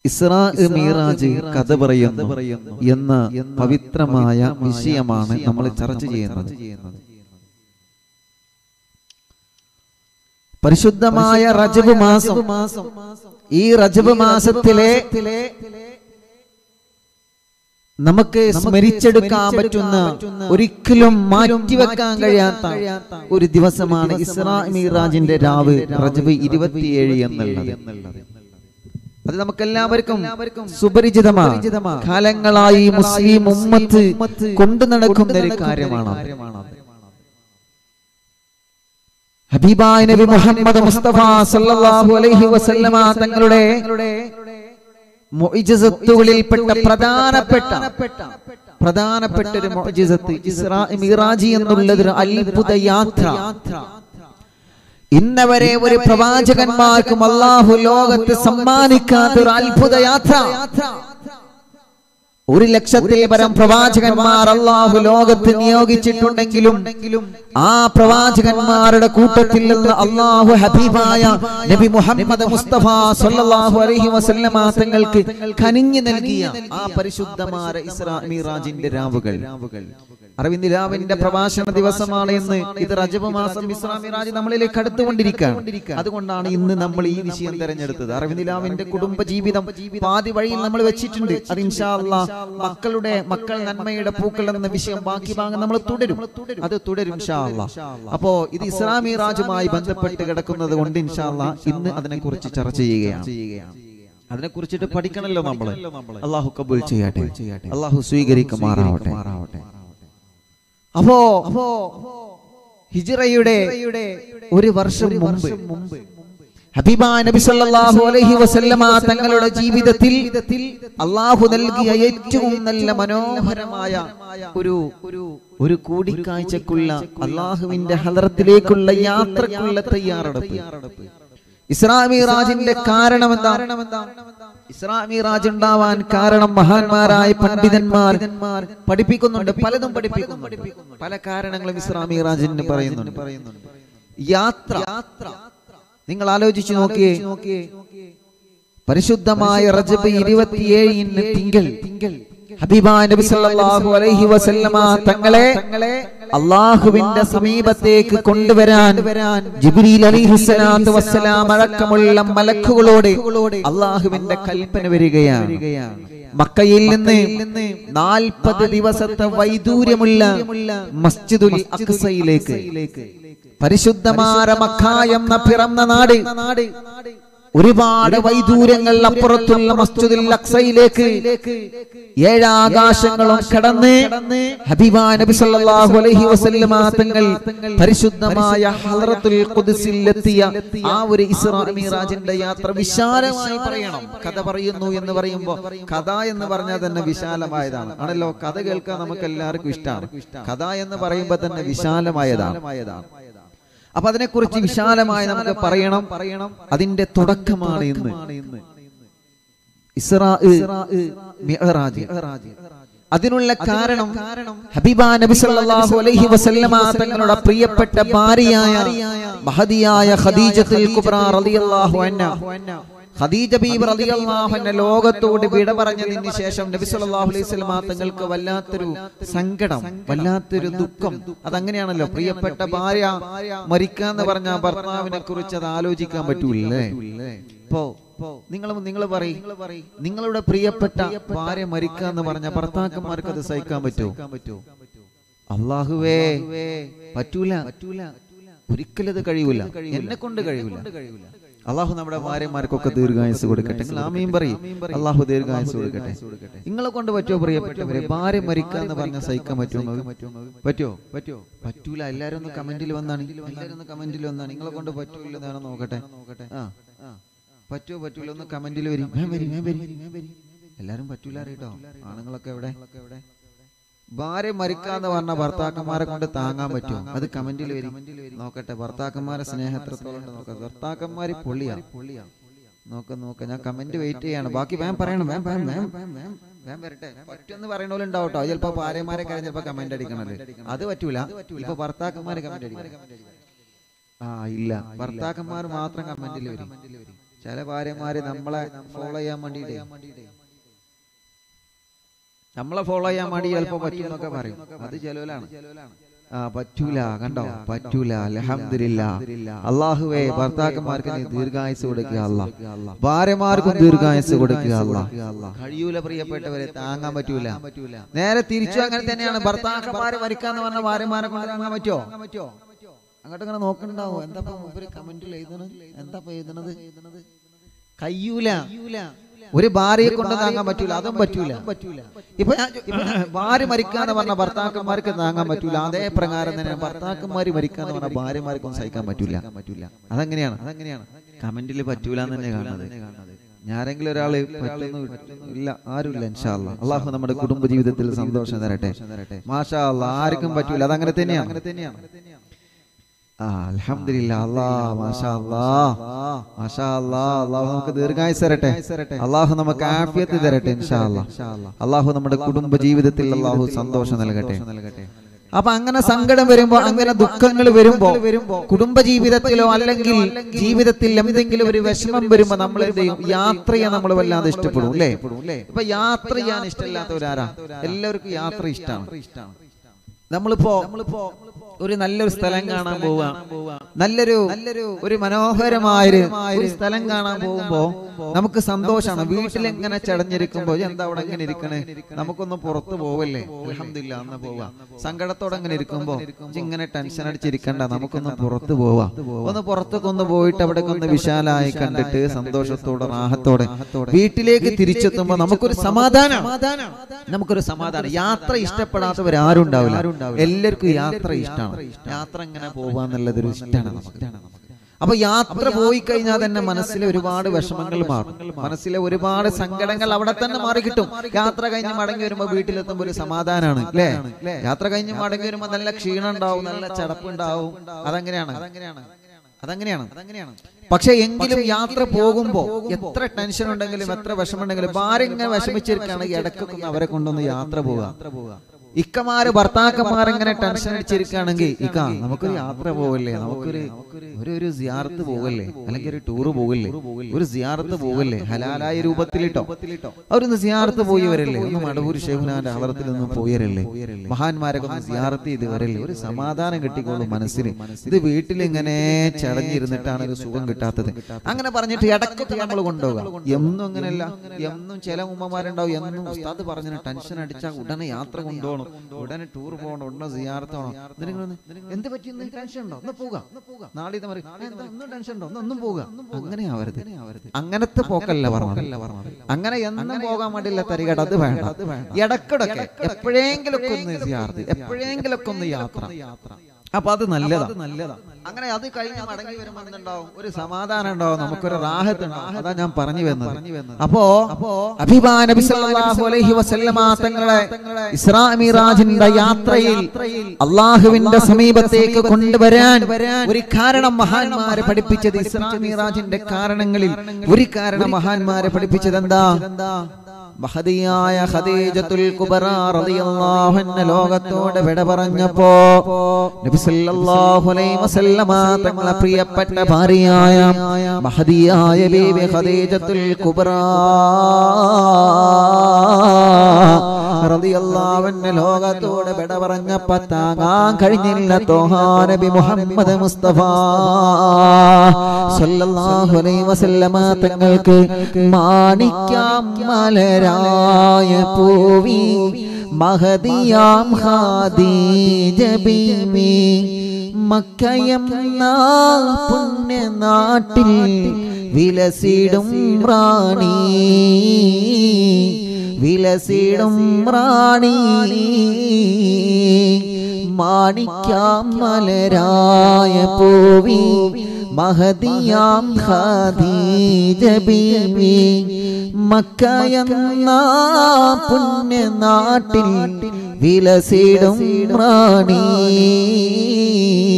ഇസ്രാ മീറാജ് കഥ പറയുന്നു എന്ന പവിത്രമായ വിഷയമാണ് നമ്മൾ ചർച്ച ചെയ്യുന്നത് പരിശുദ്ധമായ റജബ് മാസം ഈ റജബ് മാസത്തിലെ നമുക്ക് സ്മരിച്ചെടുക്കാൻ പറ്റുന്ന ഒരിക്കലും മാറ്റിവെക്കാൻ കഴിയാത്ത ഒരു ദിവസമാണ് ഇസ്രാ മീറാജിന്റെ രാവ് റജബ് ഇരുപത്തിയേഴ് എന്നുള്ളത് അത് നമുക്കെല്ലാവർക്കും സുപരിചിതമാണ് കാലങ്ങളായി മുസ്ലിം ഉമ്മത്ത് കൊണ്ടു നടക്കുന്ന ഒരു കാര്യമാണ് ഹബീബായ നബി മുഹമ്മദ് മുസ്തഫ സല്ലല്ലാഹു അലൈഹി വസല്ലമ തങ്ങളുടെ മുഅ്ജിസത്തുകളിൽപ്പെട്ട പ്രധാനപ്പെട്ട പ്രധാനപ്പെട്ട ഒരു മുഅ്ജിസത്ത് ഇസ്രാ മിറാജി എന്നുള്ളത് ഒരു അത്ഭുത യാത്ര ഇന്നവരെ ഒരു പ്രവാചകന്മാർക്കും അള്ളാഹു ലോകത്ത് സമ്മാനിക്കാത്ത ഒരു അത്ഭുത യാത്ര ഒരു ലക്ഷത്തിൽ പരം പ്രവാചകന്മാർ അള്ളാഹു ലോകത്ത് നിയോഗിച്ചിട്ടുണ്ടെങ്കിലും ആ പ്രവാചകന്മാരുടെ കൂട്ടത്തിൽ നിന്ന് അള്ളാഹു ഹബീബായ നബി മുഹമ്മദ് മുസ്തഫ സല്ലല്ലാഹു അലൈഹി വസല്ലമ തങ്ങൾക്ക് കനിഞ്ഞു നൽകിയ ആ പരിശുദ്ധമായ ഇസ്രാ മിറാജിന്റെ രാവുകൾ അരവിന്ദ് രാവിന്റെ പ്രഭാഷണ ദിവസമാണ് എന്ന് ഇത് റജബ് മാസം ഇസ്രാ മിറാജ് നമ്മളിലേക്ക് അടുത്തുകൊണ്ടിരിക്കുകയാണ് അതുകൊണ്ടാണ് ഇന്ന് നമ്മൾ ഈ വിഷയം തെരഞ്ഞെടുത്തത് അരവിന്ദ് രാവിന്റെ കുടുംബ ജീവിതം പാതി വഴിയിൽ നമ്മൾ വെച്ചിട്ടുണ്ട് അത് ഇൻഷാ അല്ലാ മക്കളുടെ മക്കൾ നന്മയുടെ പൂക്കൾ എന്ന വിഷയം ബാക്കി ഭാഗം നമ്മൾ തുടരും അത് തുടരും ഇൻഷാ അല്ലാ അപ്പോ ഇത് ഇസ്ലാമി രാജുമായി ബന്ധപ്പെട്ട് കിടക്കുന്നത് കൊണ്ട് ഇൻഷാ അല്ലാ ഇന്ന് അതിനെ കുറിച്ച് ചർച്ച ചെയ്യുകയാണ് അതിനെ കുറിച്ചിട്ട് പഠിക്കണല്ലോ നമ്മള് അള്ളാഹു കബൂൽ ചെയ്യട്ടെ അള്ളാഹു സ്വീകരിക്കുമാറാവട്ടെ അപ്പോ അപ്പോ ഹിജിറയുടെ ഒരു വർഷം മുമ്പ് ഹബീബ നബി സല്ലല്ലാഹു അലൈഹി വസല്ലമ തങ്ങളുടെ ജീവിതത്തിൽ അള്ളാഹു നൽകിയ ഏറ്റവും നല്ല മനോഹരമായ ഒരു ഒരു കൂടിക്കാഴ്ചക്കുള്ള അള്ളാഹുവിന്റെ ഹലറത്തിലേക്കുള്ള യാത്രക്കുള്ള തയ്യാറെടുപ്പ് ഇസ്രാമിറാജിന്റെ കാരണം എന്താ ഇസ്രാമിറാജ് ഉണ്ടാവാൻ കാരണം മഹാന്മാരായ പണ്ഡിതന്മാർ പഠിപ്പിക്കുന്നുണ്ട് പലതും പഠിപ്പിക്കുന്നുണ്ട് പല കാരണങ്ങളും ഇസ്രാമിറാജിന് പറയുന്നുണ്ട് യാത്ര നിങ്ങൾ ആലോചിച്ചു നോക്കിയേ പരിശുദ്ധമായ റജബ് ഇരുപത്തിയേഴിന് തിങ്കൾ ഹബീബ നബി സല്ലല്ലാഹു അലൈഹി വസല്ലമ തങ്ങളെ അള്ളാഹുവിന്റെ സമീപത്തേക്ക് കൊണ്ടുവരാൻ ജിബ്രീൽ അലൈഹിസ്സലാത്തു വസ്സലാം അടക്കമുള്ള മലക്കുകളോട് അള്ളാഹുവിന്റെ കൽപ്പന വരികയാണ് മക്കയിൽ നിന്ന് നാൽപ്പത് ദിവസത്തെ വൈദൂര്യമുള്ള മസ്ജിദുൽ അക്സയിലേക്ക് പരിശുദ്ധമായ മക്ക എന്ന പിറന്ന നാട് ഒരുപാട് വൈദൂരങ്ങൾ അപ്പുറത്തുള്ള മസ്ജിദുൽ അക്സയിലേക്ക് ഏഴാകാശങ്ങളും കടന്ന് ഹബീബ നബി സല്ലല്ലാഹു അലൈഹി വസല്ലമ തങ്ങൾ പരിശുദ്ധമായ ഹളറത്തുൽ ഖുദ്സിൽ എത്തിയ ആ ഒരു ഇസ്രാ മിറാജിന്റെ യാത്ര വിശാലമായി പറയണം കഥ പറയുന്നു എന്ന് പറയുമ്പോൾ കഥ എന്ന് പറഞ്ഞാൽ തന്നെ വിശാലമായതാണ് ആണല്ലോ കഥ കേൾക്കാൻ നമുക്ക് എല്ലാവർക്കും ഇഷ്ടമാണ് കഥ എന്ന് പറയുമ്പോൾ തന്നെ വിശാലമായതാണ് അപ്പൊ അതിനെക്കുറിച്ച് വിശാലമായി നമുക്ക് പറയണം പറയണം അതിന്റെ തുടക്കമാണ് ഇന്ന് ഇസ്രാ മിഅ്റാജ് അതിനുള്ള കാരണം ഹബീബ നബി സല്ലല്ലാഹു അലൈഹി വസല്ലമ തങ്ങളുടെ പ്രിയപ്പെട്ട ഭാര്യയായ മഹദിയായ ഖദീജത്തുൽ കുബ്ര റളിയല്ലാഹു അൻഹ ഖദീജ ബീബി റളിയല്ലാഹു അൻഹ ലോകത്തോട് വിട പറഞ്ഞതിന് ശേഷം നബി സല്ലല്ലാഹു അലൈഹി വസല്ലമ തങ്ങൾക്ക് വല്ലാത്തൊരു സങ്കടം വല്ലാത്തൊരു ദുഃഖം അതങ്ങനെയാണല്ലോ പ്രിയപ്പെട്ട ഭാര്യ മരിക്കാന്ന് പറഞ്ഞ ഭർത്താവിനെ കുറിച്ച് അത് ആലോചിക്കാൻ പറ്റൂലേ ഇപ്പോ നിങ്ങൾ നിങ്ങൾ പറയും നിങ്ങളുടെ പ്രിയപ്പെട്ട ഭാര്യ മരിക്കാന്ന് പറഞ്ഞ ഭർത്താക്കന്മാർക്ക് അത് സഹിക്കാൻ പറ്റുമോ അള്ളാഹുവേ പറ്റൂല പറ്റൂല ഒരിക്കലും അത് കഴിയൂല എന്നെ കൊണ്ട് കഴിയൂല അള്ളാഹു നമ്മുടെ ഭാര്യമാർക്കൊക്കെ ദീർഘായുസ് കൊടുക്കട്ടെ നിങ്ങൾ ആമയും പറയും അള്ളാഹു ദീർഘായുസ് കൊടുക്കട്ടെ നിങ്ങളെ കൊണ്ട് പറ്റുമോ പ്രിയപ്പെട്ടവരെ ഭാര്യ മരിക്കാന്ന് പറഞ്ഞ സഹിക്കാൻ പറ്റുമോ പറ്റുമോ പറ്റുമോ പറ്റൂല എല്ലാരും ഒന്ന് കമന്റിൽ വന്നാണ് എല്ലാരും ഒന്ന് കമന്റിൽ വന്നാണ് നിങ്ങളെ കൊണ്ട് പറ്റൂലെന്നാണ് നോക്കട്ടെ നോക്കട്ടെ ആ പറ്റുമോ പറ്റൂല ഒന്ന് കമന്റിൽ വരും വേം വരും വേം വരും വേം വരും എല്ലാരും പറ്റൂല അറിയട്ടോ ആണുങ്ങളൊക്കെ എവിടെ ഭാര്യ മരിക്കാന്ന് പറഞ്ഞ ഭർത്താക്കന്മാരെ കൊണ്ട് താങ്ങാൻ പറ്റുമോ അത് കമന്റിൽ വരും നോക്കട്ടെ ഭർത്താക്കന്മാരെ സ്നേഹത്രത്തോളം നോക്കാം ഭർത്താക്കന്മാര് പൊള്ളിയാ പൊള്ളിയാ നോക്ക നോക്ക ഞാൻ കമന്റ് വെയിറ്റ് ചെയ്യാണ് ബാക്കി വേം പറയണം വേം വേം വേം വേം വേം വേം വരട്ടെ പറ്റുമെന്ന് പറയണോലുണ്ടാവും കേട്ടോ ചിലപ്പോ ഭാര്യമാരെ കാര്യം ചിലപ്പോ കമന്റ് അടിക്കണത് അത് പറ്റൂല ഇപ്പൊ ഭർത്താക്കന്മാര് കമന്റ് അടിക്കണം ആ ഇല്ല ഭർത്താക്കന്മാർ മാത്രം കമന്റിൽ വരും ചില ഭാര്യമാര് നമ്മളെ ഫോളോ ചെയ്യാൻ വേണ്ടിയിട്ട് നമ്മളെ ഫോളോ ചെയ്യാൻ വേണ്ടി ചിലപ്പോ പറ്റും എന്നൊക്കെ പറയും അത് ചെലവിലാണ് ആ പറ്റൂല കണ്ടോ പറ്റൂല അലഹമില്ല അള്ളാഹുവേ ഭർത്താക്കന്മാർക്ക് നീ ദീർഘായുസ് കൊടുക്കുക അല്ല ഭാര്യമാർക്കും ദീർഘായുസ് കൊടുക്കുക അല്ല കഴിയൂല പ്രിയപ്പെട്ടവരെ താങ്ങാൻ പറ്റൂല നേരെ തിരിച്ചു അങ്ങനെ തന്നെയാണ് ഭർത്താക്കന്മാര് മരിക്കാന്ന് പറഞ്ഞ ഭാര്യമാരെ കൊണ്ട് താങ്ങാൻ പറ്റുമോ അങ്ങോട്ട് ഇങ്ങനെ നോക്കണ്ടാവോ എന്താ മൂപ്പര് കമന്റിൽ എഴുതണത് എന്താ എഴുതണത് കയ്യൂല ഒരു ഭാര്യയെ കൊണ്ട് താങ്ങാൻ പറ്റൂല അതും പറ്റൂല ഇപ്പൊ ഞാൻ ഇപ്പൊ ഭാര്യ മരിക്കാന്ന് പറഞ്ഞ ഭർത്താക്കന്മാർക്ക് താങ്ങാൻ പറ്റൂല അതേ പ്രകാരം തന്നെ ഭർത്താക്കന്മാര് മരിക്കാന്ന് പറഞ്ഞ ഭാര്യമാർക്കൊന്നും സഹിക്കാൻ പറ്റൂല പറ്റൂല അതെങ്ങനെയാണ് അതെങ്ങനെയാണ് കമന്റിൽ പറ്റൂല എന്ന് തന്നെ കാണുന്നത് ഞാരെങ്കിലും ഒരാള് പറ്റുന്നു ഇല്ല ആരുമില്ല ഇൻഷാല്ല അള്ളാഹു നമ്മുടെ കുടുംബ ജീവിതത്തിൽ സന്തോഷം തരട്ടെ മാഷാ അല്ലാ ആർക്കും പറ്റൂല അതങ്ങനെ തന്നെയാണ് അങ്ങനെ തന്നെയാണ് ആ അൽഹംദുലില്ലാ അല്ലാ മാഷാ അല്ലാ മാഷാ അല്ലാ അല്ലാഹു നമുക്ക് ദീർഘായുസ് തരട്ടെ അല്ലാഹു നമുക്ക് ആഫിയത്ത് തരട്ടെ ഇൻഷാ അല്ലാ അല്ലാഹു നമ്മുടെ കുടുംബ ജീവിതത്തിൽ അല്ലാഹു സന്തോഷം നൽകട്ടെ അപ്പൊ അങ്ങനെ സങ്കടം വരുമ്പോ അങ്ങനെ ദുഃഖങ്ങൾ വരുമ്പോ കുടുംബ ജീവിതത്തിലോ അല്ലെങ്കിൽ ജീവിതത്തിൽ എന്തെങ്കിലും ഒരു വിഷമം വരുമ്പോ നമ്മൾ എന്ത് ചെയ്യും യാത്രയെ നമ്മൾ വല്ലാതെ ഇഷ്ടപ്പെടും അല്ലേ ഇപ്പൊ യാത്ര ചെയ്യാൻ ഇഷ്ടമില്ലാത്തവരാരാ എല്ലാവർക്കും യാത്ര ഇഷ്ടമാണ് നമ്മളിപ്പോ നമ്മളിപ്പോ ഒരു നല്ലൊരു സ്ഥലം കാണാൻ പോവുക നല്ലൊരു നല്ലൊരു ഒരു മനോഹരമായൊരു ഒരു സ്ഥലം കാണാൻ പോകുമ്പോ നമുക്ക് സന്തോഷമാണ് വീട്ടിൽ എങ്ങനെ ചടഞ്ഞിരിക്കുമ്പോ എന്താ അവിടെ എങ്ങനെ ഇരിക്കണേ നമുക്കൊന്ന് പുറത്ത് പോവല്ലേ അലഹമില്ല അന്ന് പോവാ സങ്കടത്തോടെ അങ്ങനെ ഇരിക്കുമ്പോ ഇജ്ജ് ഇങ്ങനെ ടെൻഷൻ അടിച്ചിരിക്കണ്ട നമുക്കൊന്ന് പുറത്ത് പോവാ ഒന്ന് പുറത്തൊക്കെ ഒന്ന് പോയിട്ട് അവിടെ ഒന്ന് വിശാലായി കണ്ടിട്ട് സന്തോഷത്തോടെ റാഹത്തോടെ വീട്ടിലേക്ക് തിരിച്ചെത്തുമ്പോ നമുക്കൊരു സമാധാനം നമുക്കൊരു സമാധാനം യാത്ര ഇഷ്ടപ്പെടാത്തവരാരും ഉണ്ടാവില്ല എല്ലാവർക്കും യാത്ര ഇഷ്ടമാണ് യാത്ര ഇങ്ങനെ പോവാന്നുള്ളത് ഒരു ഇഷ്ടമാണ് നമുക്ക് അപ്പൊ യാത്ര പോയി കഴിഞ്ഞാൽ തന്നെ മനസ്സിലെ ഒരുപാട് വിഷമങ്ങൾ മാറും മനസ്സിലെ ഒരുപാട് സങ്കടങ്ങൾ അവിടെ തന്നെ മാറി കിട്ടും യാത്ര കഴിഞ്ഞ് മടങ്ങി വരുമ്പോ വീട്ടിലെത്തുമ്പോ ഒരു സമാധാനമാണ് അല്ലേ യാത്ര കഴിഞ്ഞ് മടങ്ങി വരുമ്പോ നല്ല ക്ഷീണം ഉണ്ടാവും നല്ല ചടപ്പുണ്ടാവും അതെങ്ങനെയാണ് അതെങ്ങനെയാണ് അതങ്ങനെയാണ് അതങ്ങനെയാണ് പക്ഷെ എങ്കിലും യാത്ര പോകുമ്പോ എത്ര ടെൻഷൻ ഉണ്ടെങ്കിലും എത്ര വിഷമുണ്ടെങ്കിലും ഭാര്യ ഇങ്ങനെ വിഷമിച്ചിരിക്കുകയാണെങ്കിൽ ഇടയ്ക്കൊക്കെ ഒന്ന് അവരെ കൊണ്ടൊന്ന് യാത്ര പോവുക ഇക്കമാര് ഭർത്താക്കന്മാർ ഇങ്ങനെ ടെൻഷൻ അടിച്ചിരിക്കുകയാണെങ്കിൽ ഇക്ക നമുക്കൊരു യാത്ര പോകല്ലേ നമുക്കൊരു ഒരു ഒരു സിയാർത്ത് പോകല്ലേ അല്ലെങ്കിൽ ഒരു ടൂറ് പോകല്ലേ ഒരു സിയാർത്ത് പോകല്ലേ ഹലാലായ രൂപത്തിലിട്ടോ അവരൊന്ന് സിയാർത്ത് പോയി വരല്ലേ ഒന്ന് മടവൂർ ഷെഹുനാന്റെ ഹളറത്തിൽ ഒന്ന് പോയി വരല്ലേ മഹാന്മാരൊക്കെ ഒന്ന് സിയാർത്ത് ചെയ്ത് വരല്ലേ ഒരു സമാധാനം കിട്ടിക്കോളും മനസ്സിന് ഇത് വീട്ടിൽ ഇങ്ങനെ ചടഞ്ഞിരുന്നിട്ടാണ് ഒരു സുഖം കിട്ടാത്തത് അങ്ങനെ പറഞ്ഞിട്ട് ഇടയ്ക്കൊക്കെ നമ്മൾ കൊണ്ടുപോകാം എന്നും അങ്ങനെയല്ല എന്നും ചില ഉമ്മമാരുണ്ടാവും എന്നും ഉസ്താദ് പറഞ്ഞ ടെൻഷൻ അടിച്ചാൽ ഉടനെ യാത്ര കൊണ്ടുപോകണം ഉടനെ ടൂർ പോകണം ഉടനെ സിയാർത്തണം എന്ത് പറ്റി ഇന്ന് ടെൻഷൻ ഉണ്ടോ ഒന്ന് പോകാം നാളെ ഇത് മറി എന്താ ഒന്നും ടെൻഷൻ ഉണ്ടോ ഒന്ന് ഒന്നും പോകാം അങ്ങനെ ആവരുത് അങ്ങനത്തെ പോക്കല്ല പറഞ്ഞല്ല പറഞ്ഞത് അങ്ങനെ എന്നും പോകാൻ വേണ്ടിയില്ല തരികട അത് വേണ്ട ഇടക്കിടക്ക് എപ്പോഴെങ്കിലും ഒക്കെ ഒന്ന് സിയാർത്ത് എപ്പോഴെങ്കിലും ഒക്കെ ഒന്ന് യാത്ര അപ്പൊ അത് നല്ലതാ നല്ലതാ അങ്ങനെ അത് കഴിഞ്ഞ് മടങ്ങി വരുമ്പോൾ എന്തുണ്ടാവും ഒരു സമാധാനം ഉണ്ടാവും നമുക്കൊരു റാഹത്ത് ഉണ്ടാവും അതാ ഞാൻ പറഞ്ഞു വന്നത് അപ്പോ അപ്പോ അഭിമാ നബി സല്ലല്ലാഹു അലൈഹി വസല്ലമ തങ്ങളെ ഇസ്രാ മിറാജിന്റെ യാത്രയിൽ അള്ളാഹുവിന്റെ സമീപത്തേക്ക് കൊണ്ടുവരാൻ ഒരു കാരണം മഹാന്മാരെ പഠിപ്പിച്ചത് ഇസ്രാ മിറാജിന്റെ കാരണങ്ങളിൽ ഒരു കാരണം മഹാന്മാരെ പഠിപ്പിച്ചത് എന്താ മഹതിയായ ഖദീജത്തുൽ കുബറ റളിയല്ലാഹു അൻഹ ലോകത്തോട് വിട പറഞ്ഞപ്പോ നബി സല്ലല്ലാഹു അലൈഹി വസല്ലമ തങ്ങളെ പ്രിയപ്പെട്ട ഭാര്യയായ മഹതിയായ ബീവി ഖദീജത്തുൽ കുബറ റളിയല്ലാഹു അൻഹ ലോകത്തോട് വിട പറഞ്ഞപ്പോ താങ്ങാൻ കഴിഞ്ഞില്ല തോഹാ നബി മുഹമ്മദ് മുസ്തഫ സല്ലല്ലാഹു അലൈഹി വസല്ലമ തങ്ങൾക്ക് മാണിക്യം മലരായ പൂവി മഹദിയാം ഖദീജ ബീവി മക്കയെന്ന പുണ്യനാട്ടിൽ വിലസിടും റാണി വിലസിടും റാണി മാണിക്യാം മലരായ പൂവി മഹദിയാം ഖദീജ ബീവി മക്കയെന്ന പുണ്യനാട്ടിൽ വിലസിടും റാണി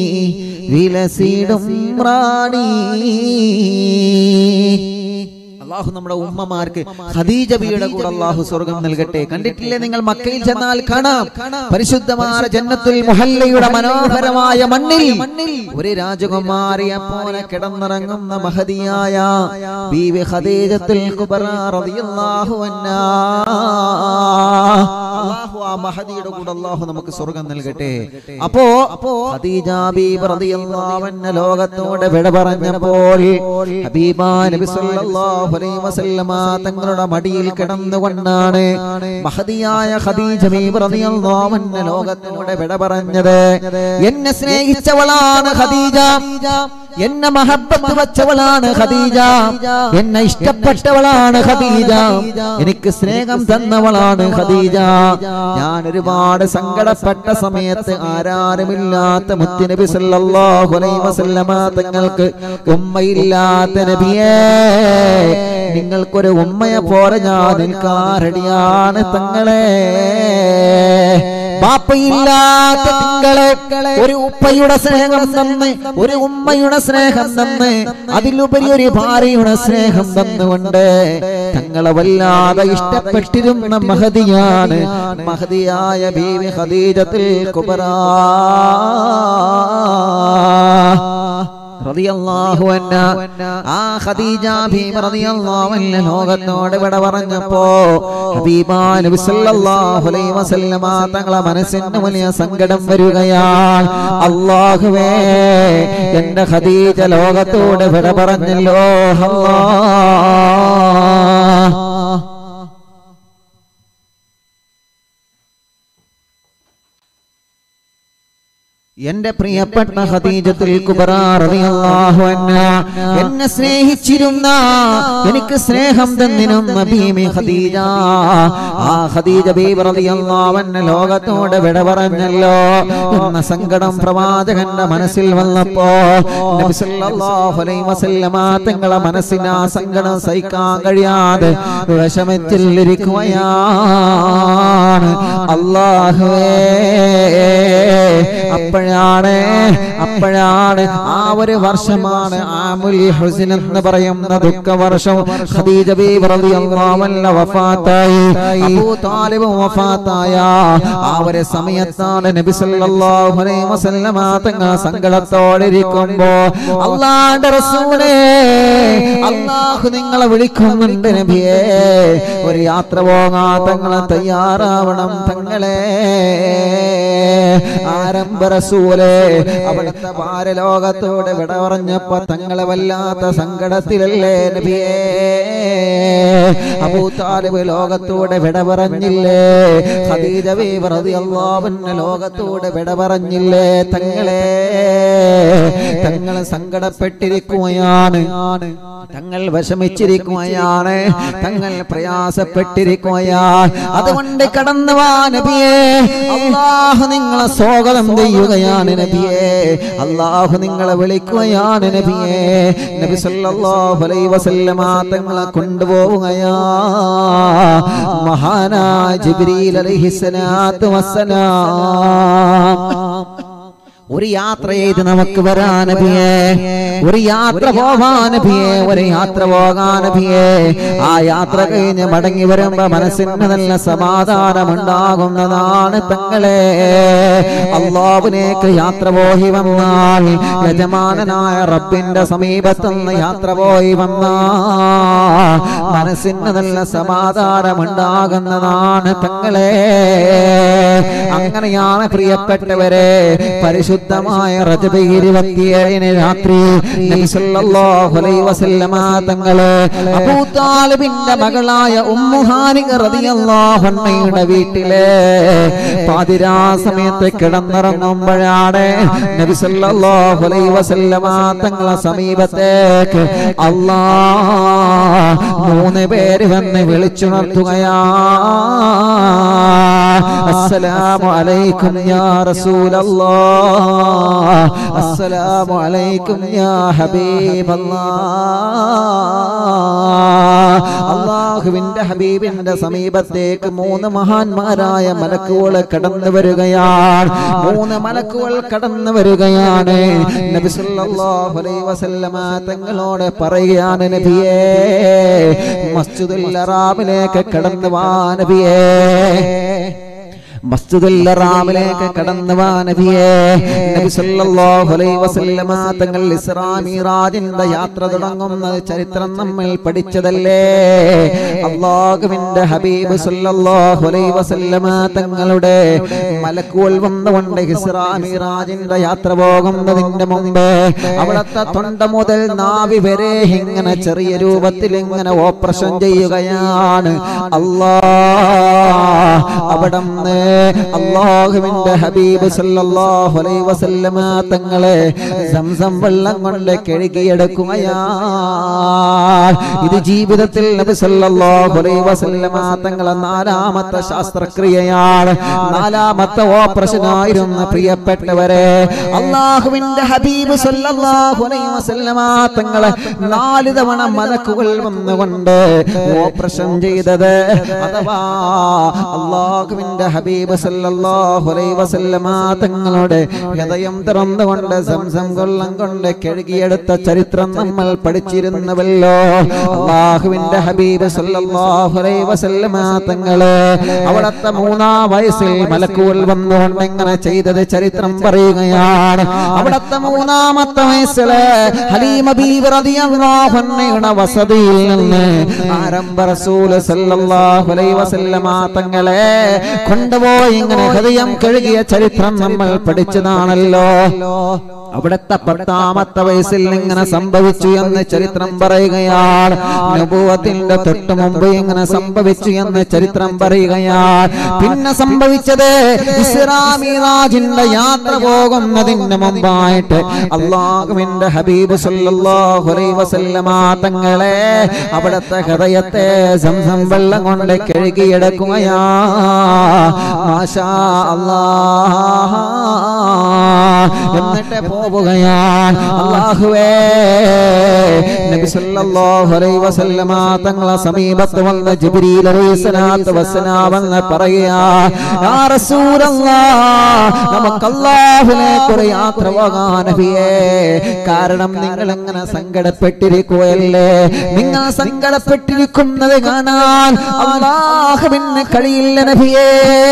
വിലസിടും റാണി അള്ളാഹു നമ്മുടെ ഉമ്മമാർക്ക് ഖദീജ ബിയുടെ കൂടെ അള്ളാഹു സ്വർഗം നൽകട്ടെ കണ്ടിട്ടില്ലേ നിങ്ങൾ മക്കയിൽ ചെന്നാൽ കാണാം പരിശുദ്ധമായ ജന്നത്തുൽ മുഹല്ലയുടെ മനോഹരമായ മണ്ണിൽ ഒരു രാജകുമാരിയെ പോലെ കിടന്നിറങ്ങുന്ന മഹതിയായ ബീവി ഖദീജത്തുൽ കുബറ റളിയല്ലാഹു അൻഹാ അള്ളാഹു ആ മഹദിയുടെ കൂടെ അള്ളാഹു നമുക്ക് സ്വർഗം നൽകട്ടെ അപ്പോ അപ്പോ ഖദീജ ബീബി റളിയല്ലാഹു അൻഹ ലോകത്തോട് വിട പറഞ്ഞപ്പോൾ ഹബീബാ നബി സല്ലല്ലാഹു അലൈഹി വസല്ലമ തങ്ങളുടെ മടിയിൽ കിടന്നുകൊണ്ടാണ് മഹദിയായ ഖദീജ ബീബി റളിയല്ലാഹു അൻഹ ലോകത്തോട് വിട പറഞ്ഞത് എന്നെ സ്നേഹിച്ചവളാണ് ഖദീജ എന്നെ മഹബത്ത് വച്ചവളാണ് ഖദീജ എന്നെ ഇഷ്ടപ്പെട്ടവളാണ് ഖദീജ എനിക്ക് സ്നേഹം തന്നവളാണ് ഖദീജ ഞാൻ ഒരുപാട് സങ്കടപ്പെട്ട സമയത്ത് ആരാരുമില്ലാത്ത മുത്തുനബി സല്ലല്ലാഹു അലൈഹി വസല്ലമ തങ്ങൾക്ക് ഉമ്മയില്ലാത്ത നബിയേ നിങ്ങൾക്കൊരു ഉമ്മയെ പോലെ ഞാൻ നിൽക്കാറടിയാണ് തങ്ങളെ ബാപ്പയില്ലാത്ത തിങ്കളെ ഒരു ഉപ്പയുടെ സ്നേഹം തന്ന് ഒരു ഉമ്മയുടെ സ്നേഹം തന്ന് അതിലുപരി ഒരു ഭാര്യയുടെ സ്നേഹം തന്നുകൊണ്ട് തങ്ങളെ വല്ലാതെ ഇഷ്ടപ്പെട്ടിരുന്ന മഹതിയാണ് മഹതിയായ ബീവി ഖദീജത്തുൽ കുബറാ റളിയല്ലാഹു അൻഹ ആ ഖദീജ ബീവി റളിയല്ലാഹു അൻഹ ലോകത്തോട് വിട പറഞ്ഞപ്പോ ഹബീബാ നബി സല്ലല്ലാഹു അലൈഹി വസല്ലമ തങ്ങളെ മനസ്സിന് വലിയ സങ്കടം വരികയാണ് അല്ലാഹുവേ എന്റെ ഖദീജ ലോകത്തോട് വിട പറഞ്ഞല്ലോ അല്ലാ എന്റെ പ്രിയപ്പെട്ട ഖദീജത്തുൽ കുബറ റളിയല്ലാഹു അൻഹ എന്നെ സ്നേഹിച്ചിരുന്ന എനിക്ക് സ്നേഹം തന്നിരുന്ന ബീമി ഖദീജ ആ ഖദീജ ബീബി റളിയല്ലാഹു അൻഹ ലോകത്തോട് വിട പറഞ്ഞല്ലോ എന്ന സങ്കടം പ്രവാചകന്റെ മനസ്സിൽ വന്നപ്പോ നബി സല്ലല്ലാഹു അലൈഹി വസല്ലമ തങ്ങളെ മനസ്സിന് ആ സങ്കടം സഹിക്കാൻ കഴിയാതെ വിഷമത്തിലിരിക്കുകയാണ് അല്ലാഹുവേ അപ്പോഴാണ് അപ്പോഴാണ് ആ ഒരു വർഷമാണ് ആമുൽ ഹുസ്ൻ എന്ന് പറയുന്ന ദുഃഖ വർഷം ഖദീജ ബീബി റളിയല്ലാഹു അൻഹ വഫാത്തായി അബൂ താലിബ് വഫാത്തായ ആ ഒരു സമയത്താണ് നബി സല്ലല്ലാഹു അലൈഹി വസല്ലമ തങ്ങൾ സങ്കടത്തോടെ ഇരിക്കുമ്പോ അല്ലാഹുവിന്റെ റസൂലേ അല്ലാഹു നിങ്ങളെ വിളിക്കുന്നുണ്ട് നബിയേ ഒരു യാത്ര പോകാൻ തങ്ങളെ തയ്യാറാവണം തങ്ങളെ ആരംഭ റസൂലേ അവിടുത്തെ ഭാരലോകത്തോട് വിട പറഞ്ഞപ്പോ തങ്ങളെ വല്ലാത്ത സങ്കടത്തിലല്ലേ നബിയേ അബൂ താലിബ് ലോകത്തോടെ വിട പറഞ്ഞില്ലേ ഖദീജ ബീവി റളിയല്ലാഹു അൻഹ ലോകത്തോട് വിട പറഞ്ഞില്ലേ തങ്ങളെ തങ്ങൾ സങ്കടപ്പെട്ടിരിക്കുകയാണ് തങ്ങൾ വിഷമിച്ചിരിക്കുകയാണ് തങ്ങൾ പ്രയാസപ്പെട്ടിരിക്കുകയാണ് അതുകൊണ്ട് കടന്നു വാ നബിയേ അള്ളാഹു നിങ്ങളെ സ്വാഗതം ചെയ്യുകയാണ് നബിയേ അള്ളാഹു നിങ്ങളെ വിളിക്കുകയാണ് നബിയേ നബി സല്ലല്ലാഹു അലൈഹി വസല്ലമ തങ്ങളെ കൊണ്ടുപോവുകയാ മഹാനാ ജിബ്രീൽ അലൈഹിസ്സലാത്തു വസ്സലാം ഒരു യാത്ര ചെയ്ത് നമുക്ക് വരാനഭിയേ ഒരു യാത്ര പോവാനഭിയേ ഒരു യാത്ര പോകാനഭിയേ ആ യാത്ര കഴിഞ്ഞ് മടങ്ങി വരുമ്പോ മനസ്സിന് നല്ല സമാധാനം ഉണ്ടാകുന്നതാണ് തങ്ങളെ അള്ളാവിനേക്ക് യാത്ര പോയി വന്നാൽ യജമാനനായ റബ്ബിന്റെ സമീപത്തുനിന്ന് യാത്ര പോയി വന്നാൽ മനസ്സിന് നല്ല സമാധാനം ഉണ്ടാകുന്നതാണ് തങ്ങളെ അങ്ങനെയാണ് പ്രിയപ്പെട്ടവരെ പരിശുദ്ധമായ റജബ് ഇരുപത്തിയേഴിന് രാത്രി നബി സല്ലല്ലാഹു അലൈഹി വസല്ലമ തങ്ങള് അബൂ താലിബിന്റെ മകളായ ഉമ്മു ഹാനിക റളിയല്ലാഹു അൻഹയുടെ വീട്ടിലെ പാതിരാ സമയത്ത് കിടന്നിറങ്ങുമ്പോഴാണ് നബി സല്ലല്ലാഹു അലൈഹി വസല്ലമ തങ്ങളെ സമീപത്തേക്ക് അല്ലാ മൂന്ന് പേര് വന്ന് വിളിച്ചുണർത്തുകയാ അസ്സലാമു അലൈക്കും യാ റസൂലല്ലാഹ് അസ്സലാമു അലൈക്കും യാ ഹബീബല്ലാഹ് അള്ളാഹുവിന്റെ ഹബീബിന്റെ സമീപത്തേക്ക് മൂന്ന് മഹാന്മാരായ മലക്കുകൾ കടന്നു വരികയാണ് മൂന്ന് മലക്കുകൾ കടന്നു വരികയാണ് നബി സല്ലല്ലാഹു അലൈഹി വസല്ലമ തങ്ങളോട് പറയുകയാണ് നബിയേ മസ്ജിദുൽ ഹറാമിലേക്ക് കടന്നു വാ നബിയേ മസ്ജിദുൽ ഹറാമിലേക്ക് കടന്നു വാ നബിയേ നബി സല്ലല്ലാഹു അലൈഹി വസല്ലമ തങ്ങൾ ഇസ്രാ മിറാജിന്റെ യാത്ര തുടങ്ങുന്ന ചരിത്രം നമ്മൾ പഠിച്ചതല്ലേ അള്ളാഹുവിന്റെ ഹബീബ് സല്ലല്ലാഹു അലൈഹി വസല്ലമ തങ്ങളുടെ മലക്കുകൾ വന്നുകൊണ്ട് ഇസ്രാ മിറാജിന്റെ യാത്ര പോകുന്നതിന്റെ മുമ്പ് അവിടത്തെ തൊണ്ട മുതൽ നാവി വരെ ഇങ്ങനെ ചെറിയ രൂപത്തിൽ ഇങ്ങനെ ഓപ്പറേഷൻ ചെയ്യുകയാണ് അല്ലാ അവിടന്ന് അള്ളാഹുവിന്റെ ഹബീബ് സല്ലല്ലാഹു അലൈഹി വസല്ലമ തങ്ങളെ സംസം വെള്ളം കൊണ്ട് കഴുകിയെടുക്കുകയാണ് ഇത് ജീവിതത്തിൽ നബി സല്ലല്ലാഹു അലൈഹി വസല്ലമ തങ്ങളെ നാലാമത്തെ ശാസ്ത്രക്രിയയാണ് നാലാമത്തെ ഓപ്പറേഷൻ ആയിരുന്നു പ്രിയപ്പെട്ടവരെ അള്ളാഹുവിന്റെ ഹബീബ് സല്ലല്ലാഹു അലൈഹി വസല്ലമ തങ്ങളെ നാല് തവണ മലക്കുകൾ വന്നുകൊണ്ട് ഓപ്പറേഷൻ ചെയ്തത് അഥവാ അള്ളാഹുവിന്റെ ഹബീബ് സല്ലല്ലാഹു അലൈഹി വസല്ലമ തങ്ങളുടെ ഹൃദയം തുറന്നുകൊണ്ട് സംസം കൊള്ളം കൊണ്ട് കഴുകിയെടുത്ത ചരിത്രം നമ്മൾ പഠിച്ചിരുന്നുവല്ലോ അള്ളാഹുവിന്റെ ഹബീബ് സല്ലല്ലാഹു അലൈഹി വസല്ലമ തങ്ങള് അവിടത്തെ മൂന്നാം വയസ്സിൽ മലക്കുകൾ വന്നുകൊണ്ട് എങ്ങനെ ചെയ്തത് ചരിത്രം പറയുകയാണ് അവിടത്തെ മൂന്നാമത്തെ വയസ്സില് ഹലീമ ബീവി റളിയല്ലാഹു അൻഹയുടെ വസതിയിൽ നിന്ന് ആരംഭ റസൂൽ സല്ലല്ലാഹു അലൈഹി വസല്ലമ തങ്ങളെ കൊണ്ടുപോയി ഇങ്ങനെ ഹൃദയം കഴുകിയ ചരിത്രം നമ്മൾ പഠിച്ചതാണല്ലോ അവിടുത്തെ പത്താമത്തെ വയസ്സിൽ ഇങ്ങനെ സംഭവിച്ചു എന്ന് ചരിത്രം പറയുകയാണ് അനുഭവത്തിന്റെ തൊട്ട് മുമ്പ് ഇങ്ങനെ സംഭവിച്ചു എന്ന് ചരിത്രം പറയുകയാണ് പിന്നെ സംഭവിച്ചത് ഇസ്രാമിറാജിന്റെ യാത്ര പോകുന്നതിന് മുമ്പായിട്ട് അള്ളാഹുവിന്റെ ഹബീബ് സല്ലല്ലാഹു അലൈഹി വസല്ലമ തങ്ങളെ അവിടുത്തെ ഹൃദയത്തെ സംസം വെള്ളം കൊണ്ട് കഴുകിയെടുക്കുകയാ മാഷാ അല്ലാഹ് എന്നിട്ട് പോവുകയാണ് അള്ളാഹുവേ നബി സല്ലല്ലാഹു അലൈഹി വസല്ലമ തങ്ങളെ സമീപത്ത് വന്ന ജിബ്രീൽ അലൈഹിസ്സലാത്തു വസ്സലാം എന്ന് പറയാ യാ റസൂലല്ലാഹ് നമുക്ക് അല്ലാഹുവിലേക്ക് ഒരു യാത്ര പോകാൻ നബിയേ കാരണം നിങ്ങൾ എങ്ങനെ സങ്കടപ്പെട്ടിരിക്കുകയല്ലേ നിങ്ങൾ സങ്കടപ്പെട്ടിരിക്കുന്നത് കാണാൻ അള്ളാഹുവിന് കഴിയില്ല നബിയേ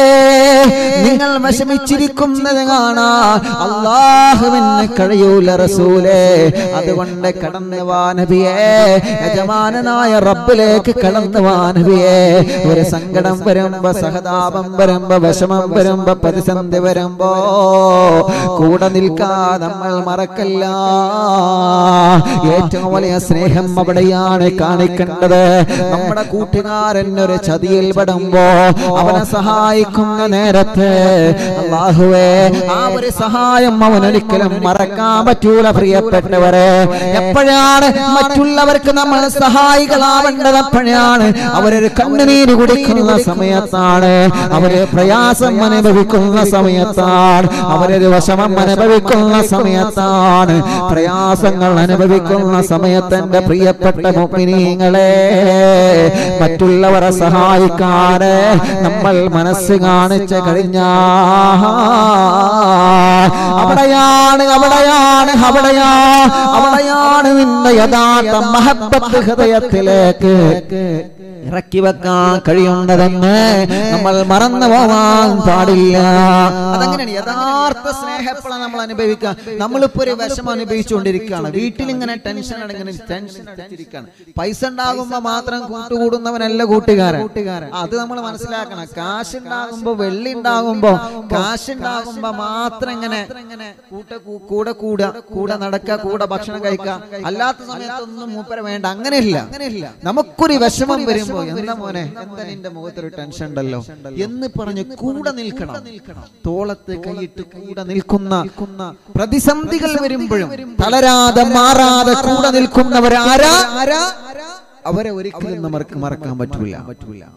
നിങ്ങൾ വിഷമിച്ചിരിക്കുന്നത് കാണാൻ അള്ളാഹുവിന് കഴിയൂല റസൂലേ അതുകൊണ്ട് കടന്നു വാ നബിയേ യജമാനനായ റബ്ബിലേക്ക് കടന്നു വാ നബിയേ ഒരു സങ്കടം വരുമ്പോ സഹതാപം വരുമ്പോ വിഷമം വരുമ്പോ പ്രതിസന്ധി വരുമ്പോ കൂടെ നിൽക്കാ നമ്മൾ മറക്കല്ല ഏറ്റവും വലിയ സ്നേഹം അവിടെയാണ് കാണിക്കേണ്ടത് നമ്മുടെ കൂട്ടുകാരൻ ഒരു ചതിയിൽ പെടുമ്പോ അവനെ സഹായിക്കുന്ന നേരത്ത് അള്ളാഹുവേ ആ ഒരു സഹായം അവനൊരിക്കലും മറക്കാൻ പറ്റൂല പ്രിയപ്പെട്ടവരെ എപ്പോഴാണ് മറ്റുള്ളവർക്ക് നമ്മൾ സഹായികളാവേണ്ടത് എപ്പോഴാണ് അവരൊരു കണ്ണുനീര് കുടിക്കുന്ന സമയത്താണ് അവര് പ്രയാസം അനുഭവിക്കുന്ന സമയത്താണ് അവരൊരു വിഷമം അനുഭവിക്കുന്ന സമയത്താണ് പ്രയാസങ്ങൾ അനുഭവിക്കുന്ന സമയത്ത് എന്റെ പ്രിയപ്പെട്ട മുപ്പിനീങ്ങളെ മറ്റുള്ളവരെ സഹായിക്കാന് നമ്മൾ മനസ്സ് കാണിച്ചു കഴിഞ്ഞാ അവിടെയാണ് അവിടെയാണ് അവിടെയാ അവിടെയാണ് നിന്റെ യഥാർത്ഥ മഹബത്ത് ഹൃദയത്തിലേക്ക് ഇറക്കി വെക്കാൻ കഴിയുന്നതെന്ന് നമ്മൾ മറന്നു പോവാൻ പാടില്ല അതങ്ങനെയാണ് യഥാർത്ഥ സ്നേഹം എപ്പോഴാണ് നമ്മൾ അനുഭവിക്കുക നമ്മളിപ്പോ ഒരു വിഷമം അനുഭവിച്ചുകൊണ്ടിരിക്കുകയാണ് വീട്ടിൽ ഇങ്ങനെ ടെൻഷൻ ഇങ്ങനെ ടെൻഷൻ അടിച്ചിരിക്കുകയാണ് പൈസ ഉണ്ടാകുമ്പോ മാത്രം കൂട്ടുകൂടുന്നവനല്ല കൂട്ടുകാരൻ അത് നമ്മൾ മനസ്സിലാക്കണം കാശ് ഉണ്ടാകുമ്പോ വെള്ളി ഉണ്ടാകുമ്പോ കാശ് ഉണ്ടാകുമ്പോ മാത്രം ഇങ്ങനെ കൂട്ട കൂ- കൂടെ കൂടാ കൂടെ നടക്കുക കൂടെ ഭക്ഷണം കഴിക്കുക അല്ലാത്ത സമയത്തൊന്നും മൂപ്പര വേണ്ട അങ്ങനെയില്ല അങ്ങനെയില്ല നമുക്കൊരു വിഷമം വരുമ്പോ എന്താ മോനെ എന്താ നിന്റെ മുഖത്തൊരു ടെൻഷൻ ഉണ്ടല്ലോ എന്ന് പറഞ്ഞ് കൂടെ നിൽക്കണം തോളത്ത് കൈയിട്ട് കൂടെ നിൽക്കുന്ന പ്രതിസന്ധികൾ വരുമ്പോഴും തളരാതെ മാറാതെ കൂടെ നിൽക്കുന്നവരാരാ അവരെ ഒരിക്കലും നമുക്ക് മറക്കാൻ പറ്റൂല പറ്റൂല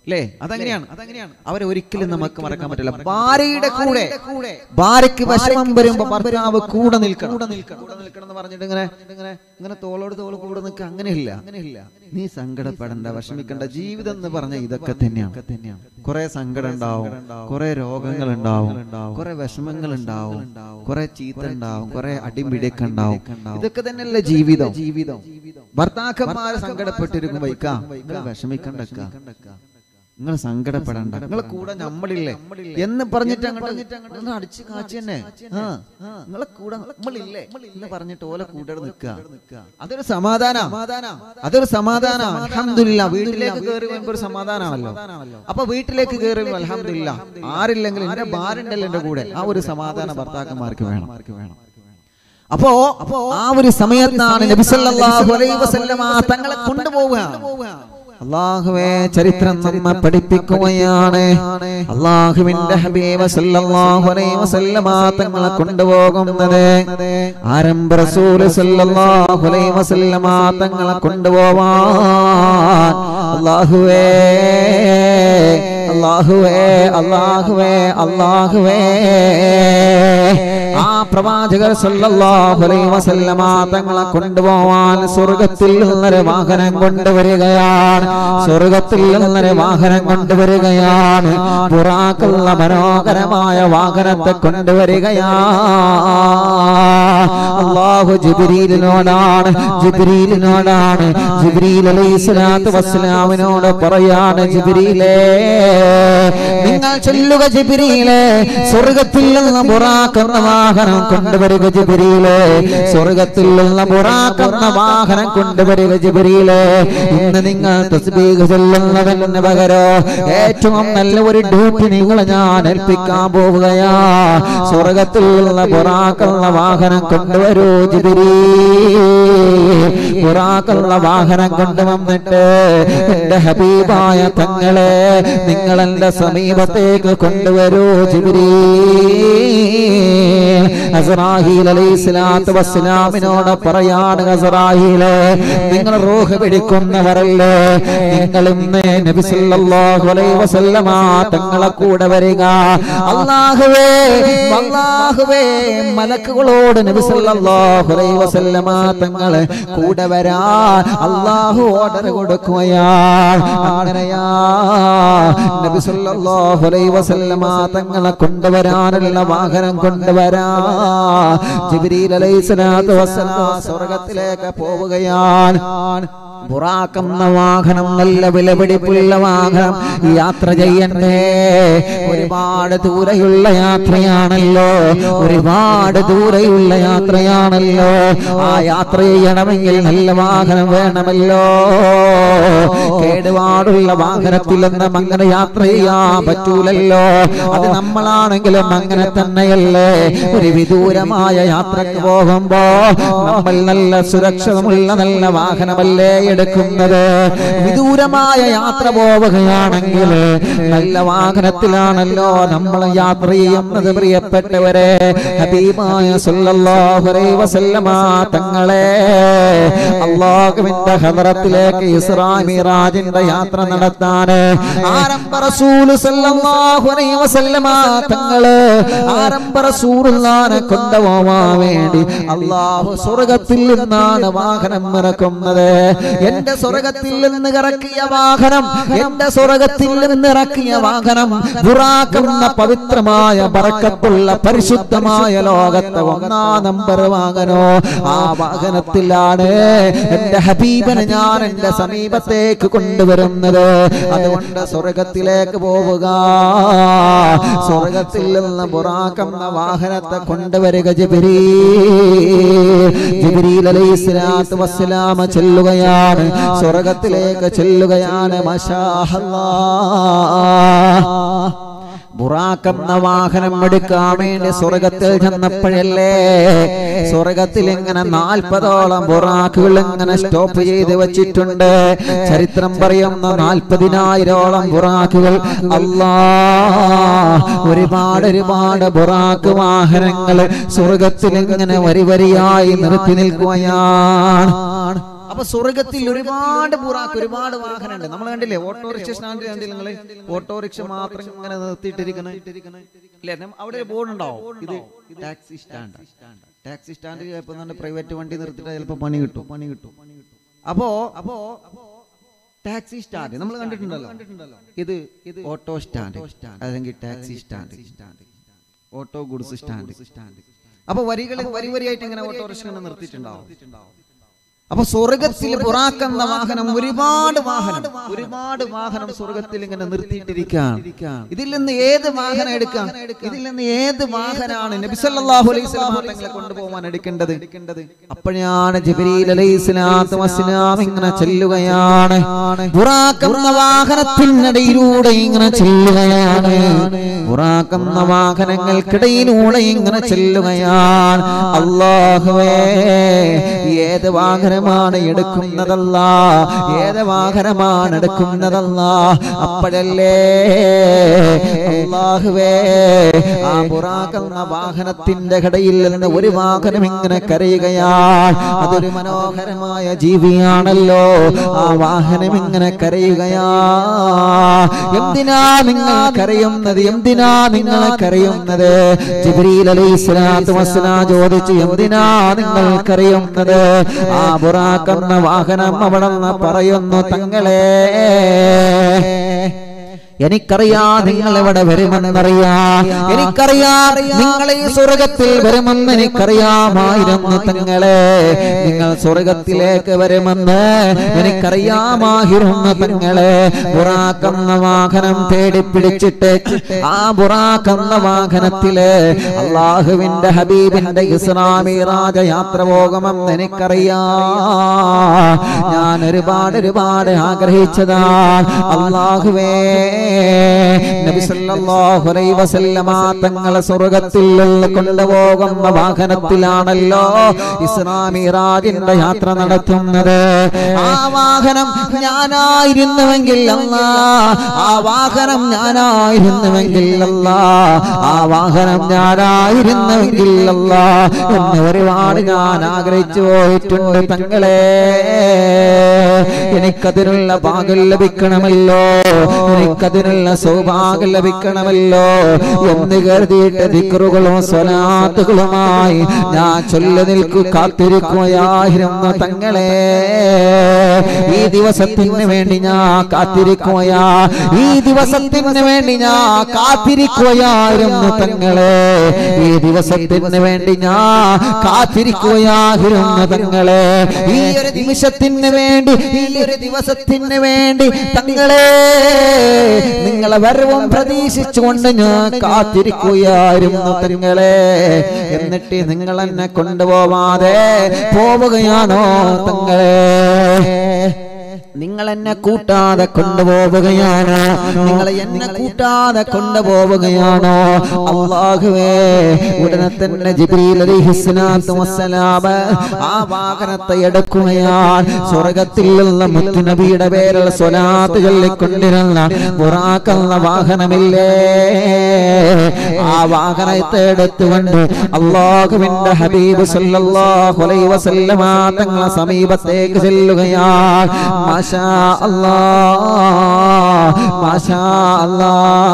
അല്ലേ അതങ്ങനെയാണ് അതങ്ങനെയാണ് അവരെ ഒരിക്കലും നമുക്ക് മറക്കാൻ പറ്റില്ല ഭാര്യയുടെ കൂടെ ഭാര്യയ്ക്ക് വിഷമം വരുമ്പോ ഭർത്താവ് കൂടെ നിൽക്കണം കൂടെ നിൽക്കണം കൂടെ നിൽക്കണം എന്ന് പറഞ്ഞിട്ട് ഇങ്ങനെ ഇങ്ങനെ ഇങ്ങനെ തോളോട് തോൾ കൂടെ നിൽക്കുക അങ്ങനെയില്ല അങ്ങനെയില്ല നീ സങ്കടപ്പെടണ്ട വിഷമിക്കണ്ട ജീവിതം എന്ന് പറഞ്ഞ ഇതൊക്കെ തന്നെയാണ് തന്നെയാണ് കുറെ സങ്കടം ഉണ്ടാവും കുറെ രോഗങ്ങൾ ഉണ്ടാവും കുറെ വിഷമങ്ങൾ ഉണ്ടാവും കുറെ ചീത്ത ഉണ്ടാവും കുറെ അടിപിടിയൊക്കെ ഉണ്ടാവും ഇതൊക്കെ തന്നെയല്ലേ ജീവിതം ജീവിതം ഭർത്താക്കന്മാര് സങ്കടപ്പെട്ടിരിക്കുമ്പോ ഇക്ക നിങ്ങൾ വിഷമിക്കണ്ടക്ക നിങ്ങൾ സങ്കടപ്പെടണ്ട നിങ്ങളെ കൂടെ നമ്മളില്ലേ എന്ന് പറഞ്ഞിട്ട് അങ്ങോട്ട് നിങ്ങൾ അടിച്ചു കാച്ചി തന്നെ ആ നിങ്ങളെ കൂടെ നമ്മളില്ലേ എന്ന് പറഞ്ഞിട്ട് ഓലെ കൂടെ നിൽക്കുക അതൊരു സമാധാന അതൊരു സമാധാന അലഹമില്ല വീട്ടിലേക്ക് കയറി വരുമ്പോ ഒരു സമാധാനമാണല്ലോ അപ്പൊ വീട്ടിലേക്ക് കയറി വരുമ്പോ അലഹമില്ല ആരില്ലെങ്കിലും എന്റെ ഭാര്യണ്ടല്ലോ എന്റെ കൂടെ ആ ഒരു സമാധാന ഭർത്താക്കന്മാർക്ക് വേണം വേണം അപ്പോ അപ്പോ ആ ഒരു സമയത്താണ് നബി സല്ലല്ലാഹു അലൈഹി വസല്ലമ തങ്ങളെ കൊണ്ടുപോവുക അള്ളാഹുവേ ചരിത്രം നമ്മെ പഠിപ്പിക്കുകയാണ് അള്ളാഹുവിന്റെ ഹബീബ് സല്ലല്ലാഹു അലൈഹി വസല്ലമ തങ്ങളെ കൊണ്ടുപോകുന്നത് ആരംഭ റസൂൽ സല്ലല്ലാഹു അലൈഹി വസല്ലമ തങ്ങളെ കൊണ്ടുപോവാൻ അള്ളാഹുവേ അള്ളാഹുവേ അള്ളാഹുവേ അള്ളാഹുവേ ആ പ്രവാചകർ സല്ലല്ലാഹു അലൈഹി വസല്ലമ തങ്ങളെ കൊണ്ടുപോവാൻ സ്വർഗത്തിൽ നിന്നൊരു വാഹനം കൊണ്ടുവരികയാണ് സ്വർഗത്തിൽ നിന്നൊരു വാഹനം കൊണ്ടുവരികയാണ് പുറാക്കുള്ള മനോഹരമായ വാഹനത്തെ കൊണ്ടുവരികയാണ് അള്ളാഹു ജിബ്രീലിനോടാണ് ജിബ്രീലിനോടാണ് ജിബ്രീൽ അലൈഹി സ്വലാത്തു വസ്സലാമിനോട് പറയാണ് ജിബ്രീലേ നിങ്ങൾ ചൊല്ലുക ജിബ്രീലേ സ്വർഗത്തിൽ നിന്ന് ബുറാക്കുന്ന വാഹനം കൊണ്ടുവരിക ജിബ്രീലേ സ്വർഗത്തിൽ നിന്ന് ബുറാക്കുന്ന വാഹനം കൊണ്ടുവരിക ജിബ്രീലേ ഇന്ന് നിങ്ങൾ തസ്ബീഹ് ചൊല്ലുന്നതിന് പകരോ ഏറ്റവും നല്ല ഒരു ഡ്യൂട്ടി നിങ്ങൾ ഞാൻ ഏൽപ്പിക്കാൻ പോവുകയാ സ്വർഗത്തിൽ നിന്ന് ബുറാക്കുന്ന വാഹനം കൊണ്ടുവരൂ ജിബ്രീ ബുറാക്കുള്ള വാഹനം കൊണ്ടുവന്നിട്ട് എന്റെ ഹബീബായ തങ്ങളെ നിങ്ങൾ എന്റെ സമീപത്തേക്ക് കൊണ്ടുവരൂ ജിബ്രീ അസറാഹീൽ അലൈഹി സ്വലാത്തു വസ്സലാമിനോട് പറയാണ് അസറാഹീലെ നിങ്ങൾ റൂഹ് പിടിക്കുന്നവരല്ലേ നിങ്ങൾ ഇന്ന് നബി സല്ലല്ലാഹു അലൈഹി വസല്ലമ തങ്ങളെ കൂടെ വരിക അല്ലാഹുവേ അല്ലാഹുവേ മലക്കുകളോട് നബി സല്ലല്ലാഹു അലൈഹി വസല്ലമ തങ്ങളെ കൂടെ വരാൻ അല്ലാഹു ഓർഡർ കൊടുക്കുകയാണ് അങ്ങനെയാ നബി സല്ലല്ലാഹു അലൈഹി വസല്ലമ തങ്ങളെ കൊണ്ടുവരാനുള്ള വാഹനം കൊണ്ടുവരാ ജിബ്രീൽ അലൈഹി സ്വലാത്തു വസ്സലാം സ്വർഗത്തിലേക്ക് പോവുകയാണ് ബുറാക്കെന്ന വാഹനം നല്ല വിലപിടിപ്പുള്ള വാഹനം യാത്ര ചെയ്യണ്ടേ ഒരുപാട് ദൂരെയുള്ള യാത്രയാണല്ലോ ഒരുപാട് ദൂരെയുള്ള യാത്രയാണല്ലോ ആ യാത്ര ചെയ്യണമെങ്കിൽ നല്ല വാഹനം വേണമല്ലോ കേടുപാടുള്ള വാഹനത്തിലൊന്നും അങ്ങനെ യാത്ര ചെയ്യാൻ പറ്റൂലല്ലോ അത് നമ്മളാണെങ്കിലും അങ്ങനെ തന്നെയല്ലേ ഒരു വിദൂരമായ യാത്രക്ക് പോകുമ്പോ നമ്മൾ നല്ല സുരക്ഷിതമുള്ള നല്ല വാഹനമല്ലേ എടുക്കുന്നത് വിദൂരമായ യാത്ര പോവുകയാണെങ്കിൽ നല്ല വാഹനത്തിലാണല്ലോ നമ്മൾ യാത്ര ചെയ്യുന്നത് പ്രിയപ്പെട്ടവരെ ഹബീബായ സല്ലല്ലാഹു അലൈഹി വസല്ലമ തങ്ങളെ അള്ളാഹുവിന്റെ ഹദറത്തിലേക്ക് ഇസ്രാ മിറാജിന്റെ യാത്ര നടത്താൻ ആരംഭ റസൂൽ സല്ലല്ലാഹു അലൈഹി വസല്ലമ തങ്ങള് ആരംഭ റസൂലുള്ളാനെ കൊണ്ടുപോവാൻ വേണ്ടി അള്ളാഹു സ്വർഗത്തിൽ നിന്നാണ് വാഹനം ഇറക്കുന്നത് എന്റെ സ്വർഗത്തിൽ നിന്ന് ഇറക്കിയ വാഹനം എന്റെ സ്വർഗത്തിൽ നിന്ന് ഇറക്കിയ വാഹനം ബുറാക്കുന്ന പവിത്രമായ ബറക്കത്തുള്ള പരിശുദ്ധമായ ലോകത്തെ ഒന്നാം നമ്പർ വാഹനോ ആ വാഹനത്തിലാണ് എന്റെ ഹബീബനെ ഞാൻ എന്റെ സമീപത്തേക്ക് കൊണ്ടുവരുന്നത് അതുകൊണ്ട് സ്വർഗത്തിലേക്ക് പോവുക സ്വർഗത്തിൽ നിന്ന് ബുറാക്കുന്ന വാഹനത്തെ കൊണ്ടുവരിക ജിബിരി ജിബിരിൽ അലൈഹി സ്വലാത്തു വസ്സലാമ ചെല്ലുകയാണ് സ്വർഗത്തിലേക്ക് ചെല്ലുകയാണ് മഷാഹല്ലാ ബുറാക്കെന്ന വാഹനം എടുക്കാൻ വേണ്ടി സ്വർഗത്തിൽ ചെന്നപ്പോഴല്ലേ സ്വർഗത്തിൽ ഇങ്ങനെ നാൽപ്പതോളം ബുറാക്കുകൾ ഇങ്ങനെ സ്റ്റോപ്പ് ചെയ്ത് വെച്ചിട്ടുണ്ട് ചരിത്രം പറയുന്ന നാൽപ്പതിനായിരോളം ബുറാക്കുകൾ അല്ലാ ഒരുപാട് ഒരുപാട് ബുറാക്ക് വാഹനങ്ങൾ സ്വർഗത്തിൽ ഇങ്ങനെ വരി വരിയായി നിർത്തി നിൽക്കുകയാണ് അപ്പൊ സ്വർഗത്തിൽ ഒരുപാട് ബുറാക്ക് ഒരുപാട് വാഹനമുണ്ട് നമ്മൾ കണ്ടില്ലേ ഓട്ടോറിക്ഷ സ്റ്റാൻഡ് കണ്ടില്ല നിങ്ങള് ഓട്ടോറിക്ഷ മാത്രം ഇങ്ങനെ നിർത്തിയിട്ടിരിക്കണേ അല്ലേ നം- അവിടെ ഒരു ബോർഡ് ഉണ്ടാവും ഇത് ടാക്സി സ്റ്റാൻഡ് ടാക്സി സ്റ്റാൻഡ് ചിലപ്പോൾ പ്രൈവറ്റ് വണ്ടി നിർത്തിയിട്ട് ചിലപ്പോൾ പണി കിട്ടും പണി കിട്ടും അപ്പോ അപ്പോ ടാക്സി സ്റ്റാൻഡ് നമ്മൾ കണ്ടിട്ടുണ്ടല്ലോ ഇത് ഇത് ഓട്ടോ സ്റ്റാൻഡ് അല്ലെങ്കിൽ taxi stand auto goods stand അപ്പൊ വരികൾ വരി വരിയായിട്ട് ഇങ്ങനെ ഓട്ടോറിക്ഷ ഇങ്ങനെ നിർത്തിയിട്ടുണ്ടാവും അപ്പൊ സ്വർഗത്തിൽ പുറാക്കുന്ന വാഹനം ഒരുപാട് വാഹനം ഒരുപാട് വാഹനം സ്വർഗത്തിൽ ഇങ്ങനെ നിർത്തിയിട്ടിരിക്കുകയാണ് ഇതിൽ നിന്ന് ഏത് വാഹനം എടുക്കാം ഇതിൽ നിന്ന് ഏത് വാഹനമാണ് നബി സല്ലല്ലാഹു അലൈഹി വസല്ലം തങ്ങളെ കൊണ്ടുപോകാൻ എടുക്കേണ്ടത് അപ്പോഴാണ് ജിബ്രീൽ അലൈഹി സ്വലാത്തു വസ്സലാം ഇങ്ങനെ ചെല്ലുകയാണ് പുറാക്കുന്ന വാഹനത്തിനിടയിലൂടെ ഇങ്ങനെ ചെല്ലുകയാണ് പുറാക്കുന്ന വാഹനങ്ങൾക്കിടയിലൂടെ ഇങ്ങനെ ചെല്ലുകയാണ് അള്ളാഹുവേ ഏത് വാഹനമാണ് എടുക്കുന്നതല്ല ഏത് വാഹനമാണ് എടുക്കുന്നതല്ല അപ്പോഴല്ലേ അള്ളാഹുവേ ആ പുറാക്കുന്ന വാഹനത്തിന്റെ കടയിൽ നിന്ന് ഒരു വാഹനം ഇങ്ങനെ കരയുകയാണ് അതൊരു മനോഹരമായ ജീവിയാണല്ലോ ആ വാഹനം ഇങ്ങനെ കരയുകയാ എന്തിനാ നിങ്ങൾ കരയുന്നത് എന്തിനാ നിങ്ങൾ കരയുന്നത് ജിബ്രീൽ അലൈഹി സ്വലാത്തു വസ്സലാം ചോദിച്ചു എന്തിനാ നിങ്ങൾ കരയുന്നത് ആ ബുറാക്കുന്ന വാഹനം അവിടെ നിന്ന് പറയുന്നു തങ്ങളെ എനിക്കറിയാ നിങ്ങൾ എവിടെ വരുമെന്നറിയാ എനിക്കറിയാ നിങ്ങൾ ഈ സ്വർഗത്തിൽ വരുമെന്ന് എനിക്കറിയാമായിരുന്നു തങ്ങളെ നിങ്ങൾ സ്വർഗത്തിലേക്ക് വരുമെന്ന് എനിക്കറിയാമായിരുന്നു തങ്ങളെ ബുറാക്കുന്ന വാഹനം തേടി പിടിച്ചിട്ട് ആ ബുറാക്കുന്ന വാഹനത്തില് അള്ളാഹുവിന്റെ ഹബീബിന്റെ ഇസ്ലാമിറാജ യാത്ര പോകുമെന്ന് എനിക്കറിയാ ഞാൻ ഒരുപാട് ഒരുപാട് ആഗ്രഹിച്ചതാണ് അള്ളാഹുവേ നബി സല്ലല്ലാഹു അലൈഹി വസല്ലമ തങ്ങളെ സ്വർഗ്ഗത്തിൽ നിന്ന് കൊണ്ടുപോകുന്ന വാഹനത്തിലാണല്ലോ ഇസ്ലാമിറാജിന്റെ യാത്ര നടത്തുന്നത് ആ വാഹനം ഞാനായിരുന്നുവെങ്കിൽ അല്ലാ ആ വാഹനം ഞാനായിരുന്നുവെങ്കിൽ അല്ലാ ആ വാഹനം ഞാനായിരുന്നുവെങ്കിൽ അല്ലാ എന്ന് ഒരുപാട് ഞാൻ ആഗ്രഹിച്ചു പോയിട്ടുണ്ട് തങ്ങളെ എനിക്കതിനുള്ള ഭാഗ്യം ലഭിക്കണമല്ലോ എനിക്കതിനുള്ള സൗഭാഗ്യം ലഭിക്കണമല്ലോ എന്ന് കരുതിയിട്ട് ദിക്റുകളും സ്വലാത്തുകളുമായി ഞാൻ ചൊല്ലി നിൽക്കു കാത്തിരിക്കുകയായിരുന്നു തങ്ങളെ ഈ ദിവസത്തിന് വേണ്ടി ഞാൻ കാത്തിരിക്കുകയാ ഈ ദിവസത്തിന് വേണ്ടി ഞാൻ കാത്തിരിക്കുകയായിരുന്നു തങ്ങളെ ഈ ദിവസത്തിന് വേണ്ടി ഞാൻ കാത്തിരിക്കുകയായിരുന്നു തങ്ങളെ ഈ ഒരു നിമിഷത്തിന് വേണ്ടി ഈ ഒരു ദിവസത്തിന് വേണ്ടി തങ്ങളെ നിങ്ങളെ വരവും പ്രതീക്ഷിച്ചുകൊണ്ട് ഞാൻ കാത്തിരിക്കുകയായിരുന്നു തങ്ങളെ എന്നിട്ട് നിങ്ങൾ എന്നെ കൊണ്ടുപോവാതെ പോവുകയാണോ തങ്ങളെ നിങ്ങൾ എന്നെ കൂട്ടാതെ കൊണ്ടുപോവുകയാണ് നിങ്ങൾ എന്നെ കൂട്ടാതെ കൊണ്ടുപോവുകയാണോ അള്ളാഹുവേ ഉടനെ തന്നെ ജിബ്രീൽ അലിഹിസ്ലാത്തു വസ്സലാം ആ വാഹനത്തെ എടുക്കുകയാണ് സ്വർഗത്തിൽ നിന്ന് മുത്തുനബിയുടെ പേരിൽ സ്വലാത്ത് ചൊല്ലിക്കൊണ്ടിരുന്ന ബുറാക്കെന്ന വാഹനമില്ലേ ആ വാഹനത്തെ എടുത്തുകൊണ്ട് അള്ളാഹുവിന്റെ ഹബീബ് സല്ലല്ലാഹു അലൈഹി വസല്ലമ തങ്ങളെ സമീപത്തേക്ക് ചെല്ലുകയാണ് മാഷാ അല്ലാ മാഷാ അല്ലാ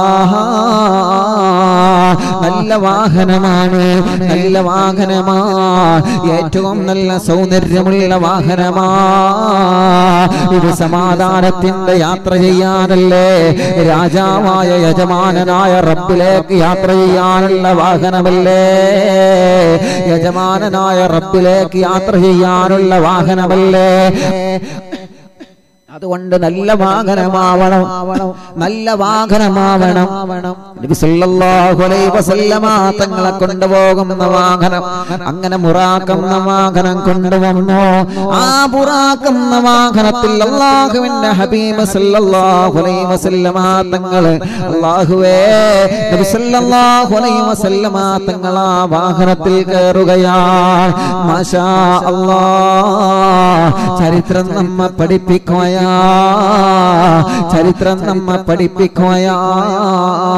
നല്ല വാഹനമാണ് നല്ല വാഹനമാണ് ഏറ്റവും നല്ല സൗന്ദര്യമുള്ള വാഹനമാ ഇത് സമാധാനത്തിന്റെ യാത്ര ചെയ്യാനല്ലേ രാജാവായ യജമാനനായ റബ്ബിലേക്ക് യാത്ര ചെയ്യാനുള്ള വാഹനമല്ലേ യജമാനനായ റബ്ബിലേക്ക് യാത്ര ചെയ്യാനുള്ള വാഹനമല്ലേ അതുകൊണ്ട് നല്ല വാഹനമാവണം നല്ല വാഹനമാവണം നബി സല്ലല്ലാഹു അലൈഹി വസല്ലമ തങ്ങളെ കൊണ്ടുപോകുന്ന വാഹനം അങ്ങനെ മുറാക്കുന്ന വാഹനം കൊണ്ടുവന്നു ആ മുറാക്കുന്ന വാഹനത്തിൽ അള്ളാഹുവിന്റെ ഹബീബ് സല്ലല്ലാഹു അലൈഹി വസല്ലമ തങ്ങള് അള്ളാഹുവേ നബി സല്ലല്ലാഹു അലൈഹി വസല്ലമ തങ്ങൾ ആ വാഹനത്തിൽ കയറുകയാണ് മാഷാ അല്ലാ ചരിത്രം നമ്മ പഠിപ്പിക്കുകയാ ചരിത്രം നമ്മ പഠിപ്പിക്കുകയാ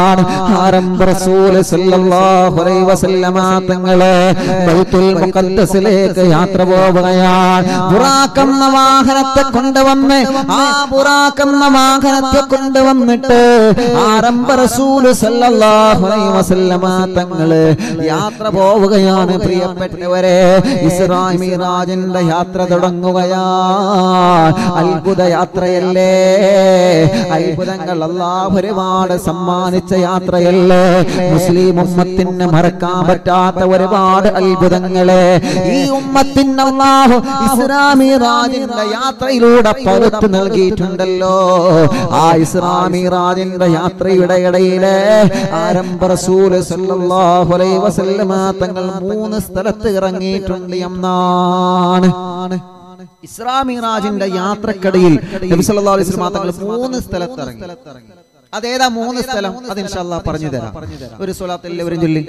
പോവുകയാണ് ആരംഭ റസൂല് സല്ലല്ലാഹു അലൈഹി വസല്ലമ തങ്ങള് ബൈത്തുൽ മുഖദ്ദസിലേക്ക് യാത്ര പോവുകയാണ് ബുറാക്കെന്ന വാഹനത്തെ കൊണ്ടുവന്ന് ആ ബുറാക്കെന്ന വാഹനത്തെ കൊണ്ടുവന്നിട്ട് ആരംഭ റസൂല് സല്ലല്ലാഹു അലൈഹി വസല്ലമ തങ്ങള് യാത്ര പോവുകയാണ് പ്രിയപ്പെട്ടവരെ ഇസ്രായി മിറാജിന്റെ യാത്ര തുടങ്ങുകയാ അത്ഭുത യാത്രയല്ലേ അത്ഭുതങ്ങൾ അല്ലാഹു ഒരുപാട് സമ്മാനിച്ച യാത്രയല്ലേ മുസ്ലിം ഉമ്മത്തിന് മറക്കാൻ പറ്റാത്ത ഒരുപാട് അത്ഭുതങ്ങളെ ഈ ഉമ്മത്തിന് അല്ലാഹു ഇസ്ലാമി റാജിന്റെ യാത്രയിലൂടെ പകർത്തു നൽകിയിട്ടുണ്ടല്ലോ ആ ഇസ്ലാമി റാജിന്റെ യാത്രയുടെ ഇടയിലെ ആരംഭ റസൂല് സല്ലല്ലാഹു അലൈഹി വസല്ലമ തങ്ങൾ മൂന്ന് സ്ഥലത്ത് ഇറങ്ങിയിട്ടുണ്ട് എന്നാണ് ഇസ്ലാമി റാജിന്റെ യാത്രക്കടയിൽ നബി സല്ലല്ലാഹു അലൈഹി വസല്ലമ തങ്ങൾ മൂന്ന് സ്ഥലത്ത് ഇറങ്ങി അതേതാ മൂന്ന് സ്ഥലം അത് ഇൻഷാല്ലാ പറഞ്ഞു തരാം ഒരു സ്വലാത്ത് എല്ലാവരും ചൊല്ലി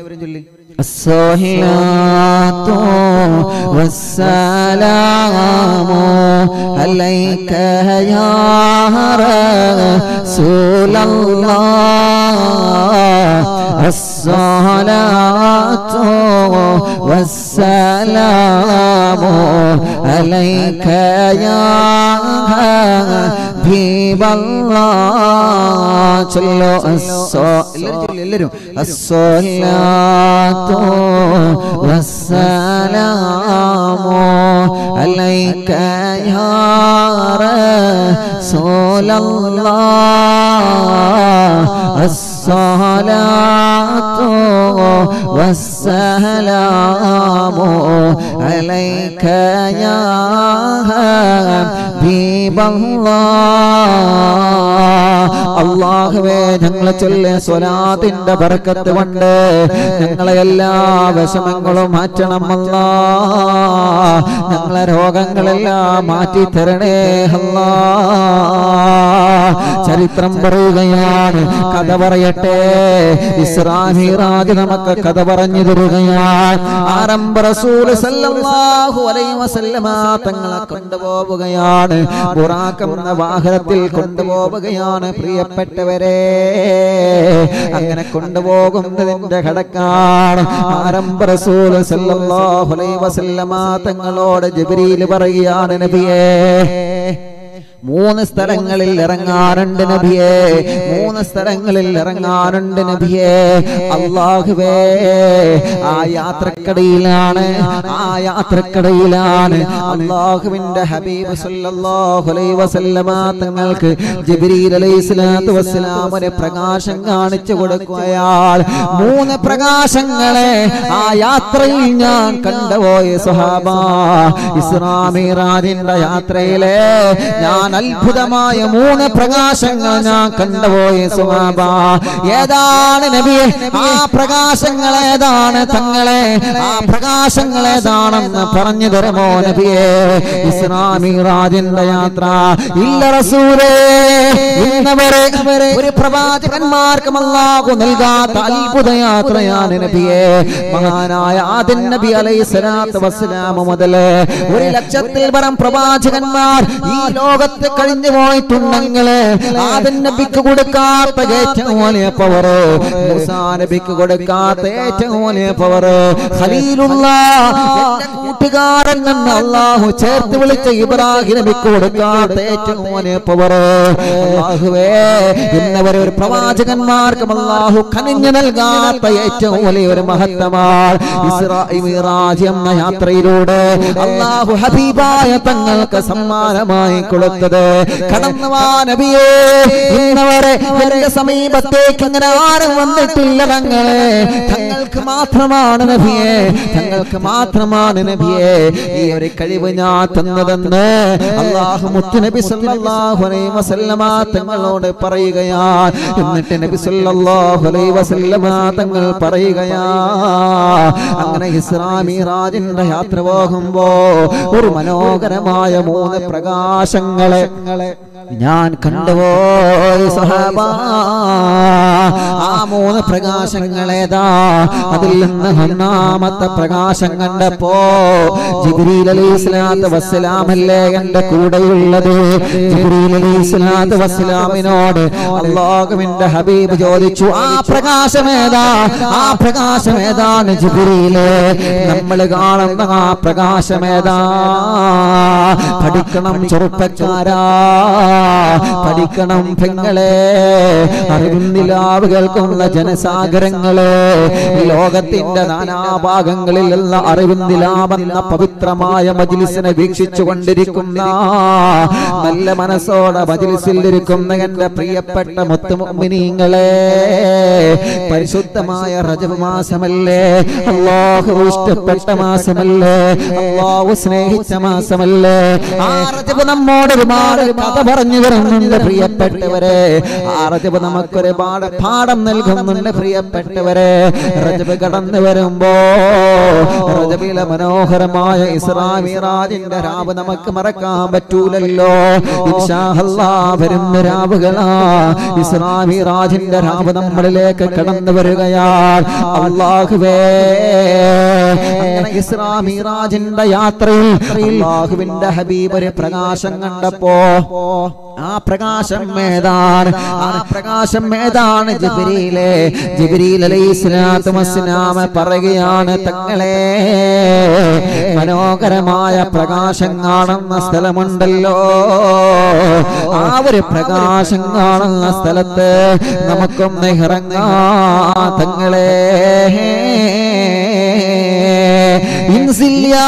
الصلاة والسلام عليك يا رسول الله الصلاة والسلام عليك يا حبيب الله ചൊല്ലോ എല്ലാവരും الصلاة والسلام عليك يا رسول الله الصلاة والسلام عليك يا حبيب الله അള്ളാഹുവേ ഞങ്ങളെ ചൊല്ലിയ സ്വലാത്തിന്റെ ബർക്കത്ത് കൊണ്ട് ഞങ്ങളെ എല്ലാ വിഷമങ്ങളും മാറ്റണം അല്ലാ ഞങ്ങളെ രോഗങ്ങളെല്ലാം മാറ്റി തരണേ അല്ലാ ചരിത്രം പറയുകയാണ് കഥ പറയട്ടെ ഇസ്രാഹിറാജ് നമുക്ക് കഥ പറഞ്ഞു തരുകയാണ് ആരംഭ റസൂൽ സല്ലല്ലാഹു അലൈഹി വസല്ലമ തങ്ങളെ കൊണ്ടുപോവുകയാണ് ബുറാഖ് എന്ന വാഹനത്തിൽ കൊണ്ടുപോവുകയാണ് പ്രിയപ്പെട്ടവരെ അങ്ങനെ കൊണ്ടുപോകുന്നതിന്റെ ഘടക്കാണ് ആരംഭ റസൂൽ സല്ലല്ലാഹു അലൈഹി വസല്ലമ തങ്ങളോട് ജിബ്രീൽ പറയുകയാണ് നബിയേ മൂന്ന് സ്ഥലങ്ങളിൽ ഇറങ്ങാറുണ്ട് നബിയെ മൂന്ന് സ്ഥലങ്ങളിൽ ഇറങ്ങാറുണ്ട് നബിയെ അള്ളാഹുവേ ആ യാത്രക്കടയിലാണ് ആ യാത്രക്കടയിലാണ് അള്ളാഹുവിന്റെ ഹബീബ് സല്ലല്ലാഹു അലൈഹി വസല്ലമ തങ്ങൾക്ക് ജിബ്രീൽ അലൈഹി സ്വലാത്തു വസ്സലാമിന് പ്രകാശം കാണിച്ചു കൊടുക്കുകയാൾ മൂന്ന് പ്രകാശങ്ങളെ ആ യാത്രയിൽ ഞാൻ കണ്ടുപോയ സുഹാബ ഇസ്ലാമിറാജിന്റെ യാത്രയിലെ ഞാൻ അത്ഭുതമായ മൂന്ന് പ്രകാശങ്ങൾ ഞാൻ കണ്ടുപോയി സുഹാബ ഏതാണ് നബിയെ ആ പ്രകാശങ്ങൾ ഏതാണ് തങ്ങളെ ആ പ്രകാശങ്ങൾ ഏതാണെന്ന് പറഞ്ഞു തരുമോ നബിയെ ഇസ്ലാമി റാജിന്റെ യാത്ര ഇല്ല റസൂലേ ഇന്നവരെ ഒരു പ്രവാചകന്മാർക്കും അല്ലാഹു നൽകാത്ത അത്ഭുത യാത്രയാണ് നബിയെ മഹാനായ ആദിൻ നബി അലൈഹി സ്വലാത്തു വസ്സലാം മുതൽ ഒരു ലക്ഷത്തിൽ പരം പ്രവാചകന്മാർ ഈ ലോകത്ത് കഴിഞ്ഞു പോയിട്ടുണ്ടെങ്കിൽ ആദൻ നബിക്ക് കൊടുക്കാത്ത ഏറ്റവും വലിയ പവർ മൂസാ നബിക്ക് കൊടുക്കാത്ത ഏറ്റവും വലിയ പവർ ഖലീലുള്ള എന്റെ കൂട്ടുകാരൻ എന്ന് അള്ളാഹു ചേർത്ത് വിളിച്ച ഇബ്രാഹിം നബിക്ക് കൊടുക്കാത്ത ഏറ്റവും വലിയ പവർ അള്ളാഹുവേ ഇന്നവരെ ഒരു പ്രവാചകന്മാർക്കും അള്ളാഹു കനിഞ്ഞു നൽകാത്ത ഏറ്റവും വലിയൊരു മഹത്വമാണ് ഇസ്രായി മിറാജ് എന്ന യാത്രയിലൂടെ അള്ളാഹു ഹബീബായ തങ്ങൾക്ക് സമ്മാനമായി കൊടുത്തത് കടന്നു വാ നബിയേ ഇന്നവരെ എന്റെ സമീപത്തേക്ക് ഇങ്ങനെ ആരും വന്നിട്ടില്ല തങ്ങളെ തങ്ങൾക്ക് മാത്രമാണ് നബിയെ തങ്ങൾക്ക് മാത്രമാണ് നബിയെ ഈ ഒരു കഴിവ് ഞാൻ തന്നതെന്ന് അള്ളാഹു മുത്തുനബി സല്ലല്ലാഹു അലൈഹി വസല്ലമ തങ്ങളോട് പറയുകയാണ് എന്നിട്ട് നബി സല്ലല്ലാഹു അലൈഹി വസല്ലമ തങ്ങൾ പറയുകയാ അങ്ങനെ ഇസ്ലാമി റാജിന്റെ യാത്ര പോകുമ്പോ ഒരു മനോഹരമായ മൂന്ന് പ്രകാശങ്ങളെ ഞാൻ കണ്ടുപോയി സഹബ ആ മൂന്ന് പ്രകാശങ്ങൾ ഏതാ അതിൽ നിന്ന് ഒന്നാമത്തെ പ്രകാശം കണ്ടപ്പോ ജിബ്രീൽ അലൈഹി സ്വലാത്തു വസ്സലാമല്ലേ എന്റെ കൂടെയുള്ളത് ജിബ്രീൽ അലൈഹി സ്വലാത്തു വസ്സലാമിനോട് അള്ളാഹുവിന്റെ ഹബീബ് ചോദിച്ചു ആ പ്രകാശം ഏതാ ആ പ്രകാശം ഏതാണ് ജിബ്രീല് നമ്മൾ കാണുന്ന ആ പ്രകാശം ഏതാ പഠിക്കണം ചെറുപ്പക്കാരാ പഠിക്കണം പെങ്ങളെ അറിവിന്ദിലാവ് കേൾക്കുന്ന ജനസാഗരങ്ങളെ ലോകത്തിന്റെ നാനാഭാഗങ്ങളിലുള്ള അറിവിന്ദിലാവെന്ന പവിത്രമായ മജിലിസിനെ വീക്ഷിച്ചു കൊണ്ടിരിക്കുന്ന നല്ല മനസ്സോടെ മജിലിസിൽ ഇരിക്കുന്ന എന്റെ പ്രിയപ്പെട്ട മുത്തുമുമിനീങ്ങളെ പരിശുദ്ധമായ റജബ് മാസമല്ലേ അള്ളാഹു ഇഷ്ടപ്പെട്ട മാസമല്ലേ അള്ളാഹു സ്നേഹിച്ച മാസമല്ലേ ആ റജബ് നമ്മോട് ഒരുപാട് കഥ പറഞ്ഞു വരുന്നുണ്ട് പ്രിയപ്പെട്ടവരെ ആ റജബ് നമുക്കൊരുപാട് പാഠം നൽകുന്നുണ്ട് പ്രിയപ്പെട്ടവരെ റജബ് കടന്നു വരുമ്പോ റജബിലെ മനോഹരമായ ഇസ്രാമിറാജിന്റെ രാവ് നമുക്ക് മറക്കാൻ പറ്റൂലല്ലോ ഇൻഷാ അല്ലാ വരുന്ന രാവുകളാ ഇസ്രാമിറാജിന്റെ രാവ് നമ്മളിലേക്ക് കടന്നു വരികയാണ് അള്ളാഹുവേ അങ്ങനെ ഇസ്രാമിറാജിന്റെ യാത്രയിൽ അള്ളാഹുവിന്റെ ഹബീബ് ഒരു പ്രകാശം കണ്ടപ്പോ ആ പ്രകാശം ഏതാണ് ആ പ്രകാശം ഏതാണ് ജിബ്രീലെ ജിബ്രീൽ അലൈഹി സ്വലാത്തു വസ്സലാമ പറയുകയാണ് തങ്ങളെ മനോഹരമായ പ്രകാശം കാണുന്ന സ്ഥലമുണ്ടല്ലോ ആ ഒരു പ്രകാശം കാണുന്ന സ്ഥലത്ത് നമുക്കൊന്ന് ഇറങ്ങാ തങ്ങളെ ഇൻസിൽ യാ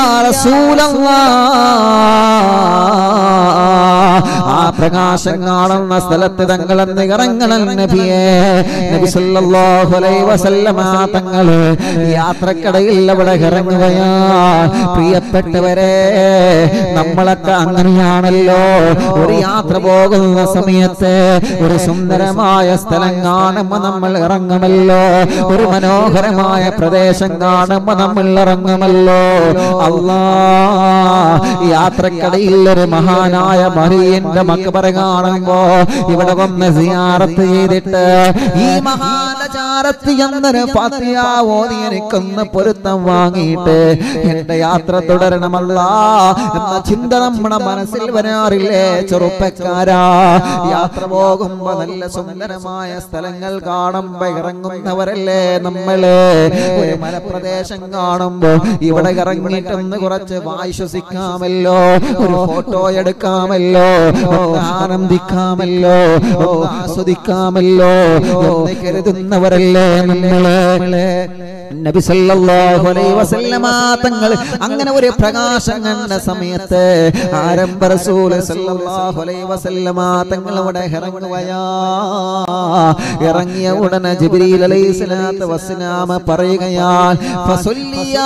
റസൂലല്ലാഹ് ആ പ്രകാശം കാണുന്ന സ്ഥലത്ത് തങ്ങളെന്ന് ഇറങ്ങണം നബിയെ നബി സല്ലല്ലാഹു അലൈഹി വസല്ലമ തങ്ങള് യാത്രക്കടയിൽ അവിടെ ഇറങ്ങുകയാ പ്രിയപ്പെട്ടവരെ നമ്മളൊക്കെ അങ്ങനെയാണല്ലോ ഒരു യാത്ര പോകുന്ന സമയത്ത് ഒരു സുന്ദരമായ സ്ഥലം കാണുമ്പോ നമ്മൾ ഇറങ്ങുമല്ലോ ഒരു മനോഹരമായ പ്രദേശം കാണുമ്പോ നമ്മൾ ഇറങ്ങുമല്ലോ അല്ലാ യാത്രക്കടയിൽ ഒരു മഹാനായ മറിയന്റെ മക്കബറ കാണുമ്പോ ഇവിടെ വന്ന് സിയാറത്ത് ചെയ്തിട്ട് ഈ മഹാനചാരത്ത് എന്നൊരു ഫാത്തിഹ ഓതി എനിക്കൊന്ന് പൊരുത്തം വാങ്ങിയിട്ട് എന്റെ യാത്ര തുടരണമല്ല എന്ന ചിന്ത നമ്മുടെ മനസ്സിൽ വരാറില്ലേ ചെറുപ്പക്കാരാ യാത്ര പോകുമ്പോ നല്ല സുന്ദരമായ സ്ഥലങ്ങൾ കാണുമ്പോ ഇറങ്ങുന്നവരല്ലേ നമ്മള് ഒരു മലപ്രദേശം കാണുമ്പോ ഇവിടെ ഇറങ്ങിയിട്ടൊന്ന് കുറച്ച് വായു ശ്വസിക്കാമല്ലോ ഒരു ഫോട്ടോ എടുക്കാമല്ലോ ഒന്ന് ആനന്ദിക്കാമല്ലോ ഒന്ന് ആസ്വദിക്കാമല്ലോ എന്ന് കരുതുന്നവരല്ലേ നമ്മള് നബി സല്ലല്ലാഹു അലൈഹി വസല്ലമ തങ്ങൾ അങ്ങനെ ഒരു പ്രകാശം കണ്ട സമയത്ത് ആരംഭ റസൂൽ സല്ലല്ലാഹു അലൈഹി വസല്ലമ തങ്ങൾ അവിടെ ഇറങ്ങുകയാ ഇറങ്ങിയ ഉടനെ ജിബ്രീൽ അലൈഹി സ്വലാത്തു വസ്സലാമ പറയുകയാൽ ഫസല്ലി യാ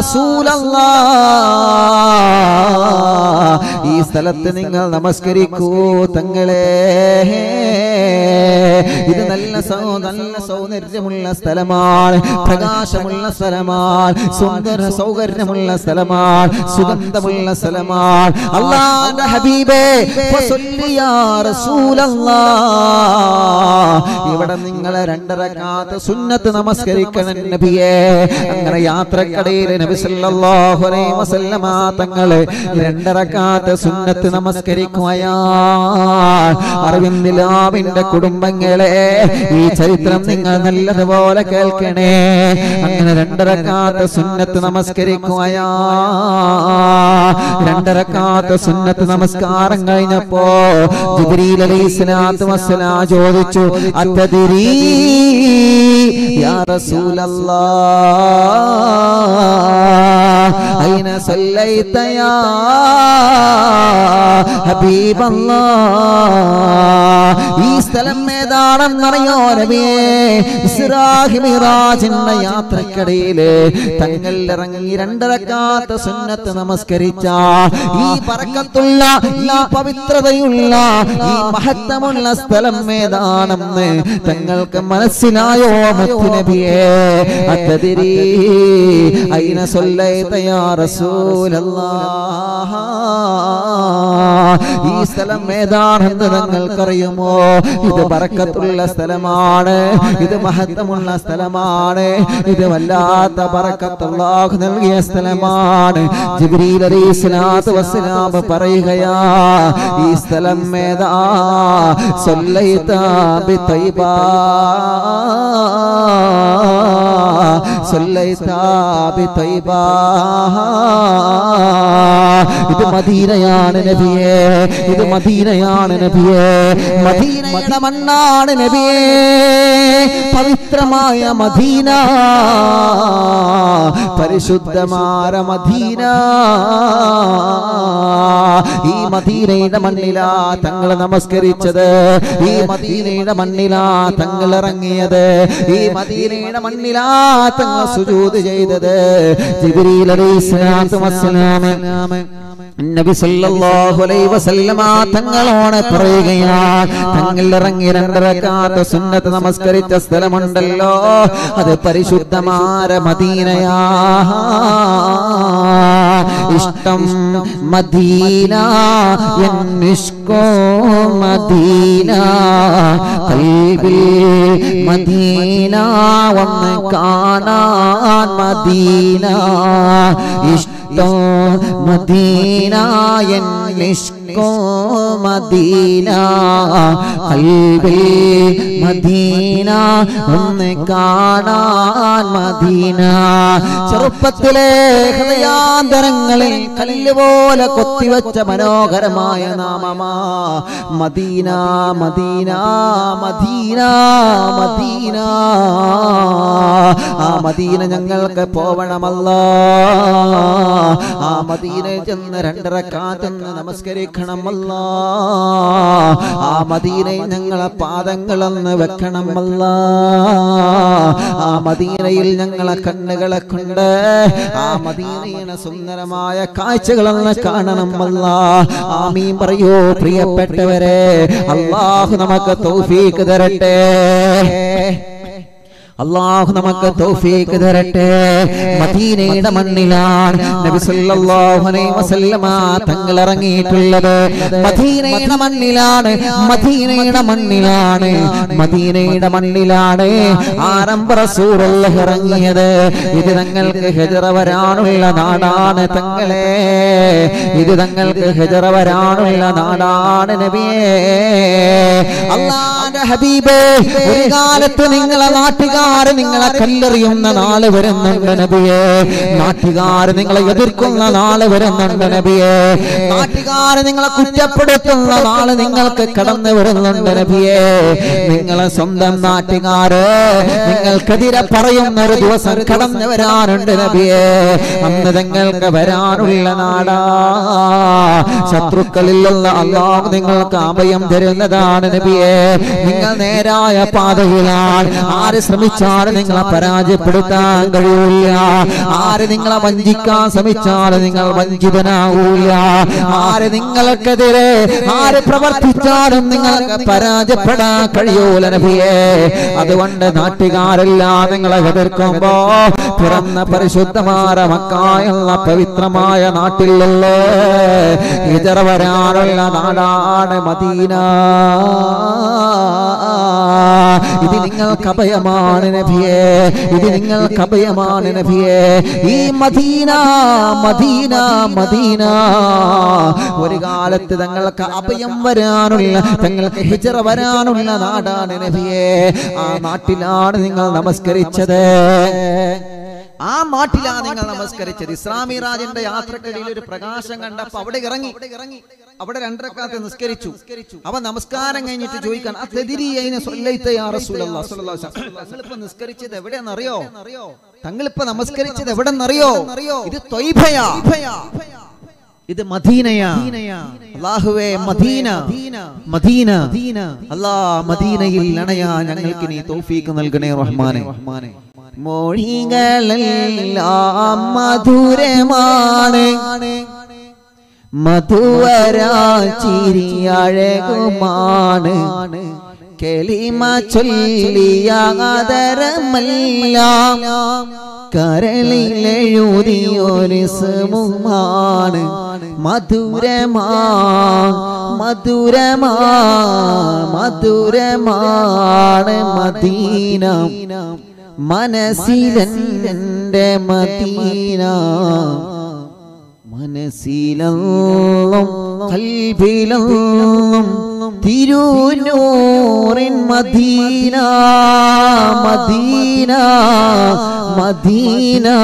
റസൂലല്ലാഹ് ഈ സ്ഥലത്ത് നിങ്ങൾ നമസ്കരിക്കൂ തങ്ങളെ ഇത് നല്ല സൗ- നല്ല സൗന്ദര്യമുള്ള സ്ഥലമാണ് പ്രകാശമുള്ള സ്ഥലമാണ് സുന്ദര സൗകര്യമുള്ള സ്ഥലമാണ് സുഗന്ധമുള്ള സ്ഥലമാണ് അള്ളാന്റെ ഹബീബേ ഫസല്ലി യാ റസൂലല്ലാഹ്. ഇവിടെ നിങ്ങൾ രണ്ടരക്കാത്ത സുന്നത്ത് നമസ്കരിക്കണം നബിയെ അങ്ങനെ യാത്രക്കടയിൽ നബി സല്ലല്ലാഹു അലൈഹി വസല്ലമ തങ്ങള് രണ്ടരക്കാത്ത സുന്നത്ത് നമസ്കരിക്കുകയാ അറിവിന്ദിലാവിന്റെ കുടുംബങ്ങളെ ഈ ചരിത്രം നിങ്ങൾ നല്ലതുപോലെ കേൾക്കണേ അങ്ങനെ രണ്ടരക്കാത്ത സുന്നത്ത് നമസ്കരിക്കുകയാ രണ്ടരക്കാത്ത സുന്നത്ത് നമസ്കാരം കഴിഞ്ഞപ്പോ ജിബ്രീൽ അലൈഹി സ്വലാത്തു വസ്സലാം ചോദിച്ചു അത്തതിരീ യാ റസൂലല്ലാഹ് അയിന സല്ലൈത യാ ഹബീബല്ലാഹ് ഈ സ്ഥലം ഏതാണെന്നറിയോ നബിയേ ഇസ്രാഹി മിറാജിന്റെ യാത്രക്കിടയില് തങ്ങൾ ഇറങ്ങി രണ്ടരക്കാത്ത സുന്നത്ത് നമസ്കരിച്ച ഈ പറക്കത്തുള്ള ഈ പവിത്രതയുള്ള ഈ മഹത്വമുള്ള സ്ഥലം ഏതാണെന്ന് തങ്ങൾക്ക് മനസ്സിലായോ മുത്തുനബിയെ അത്തതിരി അയിന സൊല്ലൈത യാ റസൂലല്ലാഹ് ഈ സ്ഥലം ഏതാണെന്ന് നിങ്ങൾക്കറിയുമോ ഇത് ബറക്കത്തുള്ള സ്ഥലമാണ് ഇത് മഹത്വമുള്ള സ്ഥലമാണ് ഇത് വല്ലാത്ത ബറക്കത്തുള്ളാഹ് നൽകിയ സ്ഥലമാണ് ജിബ്രീൽ അലൈഹിസ്സലാത്തു വസ്സലാം പറയുകയാ ഈ സ്ഥലം ഏതാ സല്ലൈത ബിതൈബ സല്ലൈത ബിതൈബ ഇത് മദീനയാണ് നബിയേ ഇത് മദീനയാണ് നബിയേ മദീനയുടെ മണ്ണാണ് നബിയേ പവിത്രമായ മദീന പരിശുദ്ധമായ മദീന ഈ മദീനയുടെ മണ്ണിലാ തങ്ങൾ നമസ്കരിച്ചത് ഈ മദീനയുടെ മണ്ണിലാ തങ്ങൾ ഇറങ്ങിയത് ഈ മദീനയുടെ മണ്ണിലാ തങ്ങൾ സുജൂത് ചെയ്തത് ജിബ്രീൽ അലൈഹിസ്സലാത്തു വസ്സലാം നബി സല്ലല്ലാഹു അലൈഹി വസല്ലമ തങ്ങളോട് പറയുകയാണ് തങ്ങൾ ഇറങ്ങി രണ്ടരക്കാത്ത സുന്നത്ത് നമസ്കരിച്ച സ്ഥലമുണ്ടല്ലോ അത് പരിശുദ്ധമായ മദീനയാ ഇഷ്ടം മദീന എന്നിഷ്കോ മദീന കൽബിൽ മദീന ഒന്ന് കാണാൻ മദീന ഇഷ്ടം മദീന എന്നിഷ്കോ മദീന കൽബിൽ മദീന ഒന്ന് കാണാൻ മദീന ചെറുപ്പത്തിലെ ഹൃദയാന്തരങ്ങളിൽ കല്ലുപോലെ കൊത്തിവെച്ച മനോഹരമായ നാമമാ മദീന മദീന മദീന മദീന ആ മദീന ഞങ്ങൾക്ക് പോവണമല്ല ആ മദീനയിൽ ചെന്ന് രണ്ടര കാറ്റെന്ന് നമസ്കരിക്കണമല്ല ആ മദീനയിൽ ഞങ്ങളെ പാദങ്ങളെന്ന് വെക്കണമല്ല ആ മദീനയിൽ ഞങ്ങളെ കണ്ണുകളെ കൊണ്ട് ആ മദീനയുടെ സുന്ദരമായ കാഴ്ചകളെന്ന് കാണണമല്ല ആമീൻ പറയൂ പ്രിയപ്പെട്ടവരെ അള്ളാഹു നമുക്ക് തൗഫീക്ക് തരട്ടെ അള്ളാഹു നമുക്ക് തൗഫീക്ക് തരട്ടെ മദീനയുടെ മണ്ണിലാണ് നബി സല്ലല്ലാഹു അലൈഹി വസല്ലമ തങ്ങൾ ഇറങ്ങിയിട്ടുള്ളത് മദീനയുടെ മണ്ണിലാണ് മദീനയുടെ മണ്ണിലാണ് മദീനയുടെ മണ്ണിലാണ് ആരംഭ റസൂലുള്ളാഹി ഇറങ്ങിയത് ഇത് തങ്ങൾക്ക് ഹിജറ വരാനുള്ള നാടാണ് തങ്ങളെ ഇത് തങ്ങൾക്ക് ഹിജറ വരാനുള്ള നാടാണ് നബിയേ അള്ളാന്റെ ഹബീബേ ഒരു കാലത്ത് നിങ്ങളെ നാട്ടുകാർ നിങ്ങളെ കല്ലെറിയുന്ന നാള് വരുന്നുണ്ട് നബിയെ നാട്ടുകാർ നിങ്ങളെ എതിർക്കുന്ന നാള് വരുന്നുണ്ട് നബിയെ നാട്ടുകാർ നിങ്ങളെ കുറ്റപ്പെടുത്തുന്ന നാള് നിങ്ങൾക്ക് കടന്നു വരുന്നുണ്ട് നബിയെ നിങ്ങളെ സ്വന്തം നാട്ടുകാര് നിങ്ങൾക്കെതിരെ പറയുന്ന ഒരു ദിവസം കടന്നു വരാനുണ്ട് നബിയെ അന്ന് നിങ്ങൾക്ക് വരാനുള്ള നാടാ ശത്രുക്കളിലുള്ള അള്ളാഹ് നിങ്ങൾക്ക് അഭയം തരുന്നതാണ് നബിയെ നിങ്ങൾ നേരായ പാതയിലാണ് ആര് ശ്രമിച്ചാലും നിങ്ങളെ പരാജയപ്പെടുത്താൻ കഴിയൂല ആര് നിങ്ങളെ വഞ്ചിക്കാൻ ശ്രമിച്ചാലും നിങ്ങൾ വഞ്ചിതനാകൂല ആര് നിങ്ങൾക്കെതിരെ ആര് പ്രവർത്തിച്ചാലും നിങ്ങൾക്ക് പരാജയപ്പെടാൻ കഴിയൂല നബിയെ അതുകൊണ്ട് നാട്ടുകാരെല്ലാം നിങ്ങളെ എതിർക്കുമ്പോ പിറന്ന പരിശുദ്ധമായ മക്കായുള്ള പവിത്രമായ നാട്ടിലുള്ള ഇതറ വരാനുള്ള നാടാണ് മദീന ഇത് നിങ്ങൾക്ക് അഭയമാണ് നബിയെ ഇത് നിങ്ങൾക്ക് അഭയമാണ് നബിയെ ഈ മദീന മദീന മദീന ഒരു കാലത്ത് തങ്ങൾക്ക് അഭയം വരാനുള്ള തങ്ങൾക്ക് ഹിജറ വരാനുള്ള നാടാണ് നബിയെ ആ നാട്ടിലാണ് നിങ്ങൾ നമസ്കരിച്ചത് ആ നാട്ടിലാണ് നിങ്ങൾ നമസ്കരിച്ചത് ഇസ്ലാമി രാജിന്റെ യാത്രക്കിടയിൽ ഒരു പ്രകാശം കണ്ടപ്പോ അവിടെ ഇറങ്ങി അവിടെ രണ്ടരക്കാലത്ത് നിസ്കരിച്ചു അവ നമസ്കാരം കഴിഞ്ഞിട്ട് ചോദിക്കാൻ "ആ തെതിരി അതിനെ സൊല്ലൈത്ത യാ റസൂലല്ലാ സ്വല്ലല്ലാഹു അലൈഹി വസല്ലം." തങ്ങളിപ്പോ നിസ്കരിച്ചത് എവിടെയെന്നറിയോ തങ്ങളിപ്പോ നമസ്കരിച്ചത് എവിടെന്നറിയോ ഇത് ത്വയ്ബയാ ഇത് മദീനയാ അല്ലാഹുവേ മദീന മദീന അല്ലാ മദീനയിൽ അണയാ ഞങ്ങൾക്ക് നീ തൗഫീക്ക് നൽകണേ റഹ്മാനെ മൊഴികളെല്ലാം മധുരമാണ് മധുവരാചിരിയഴകുമാണ് കെളിമ ചൊല്ലിയ ആദരമെല്ലാം കരളിലെഴുതിയൊരു സ്മുമാണ് മധുരമാ മധുരമാ മധുരമാണ് മദീന മനസ്സിലെന്റെ മദീന മനസ്സിലും കൽവിലും തിരുനൂറിൻ മദീന മദീന മദീന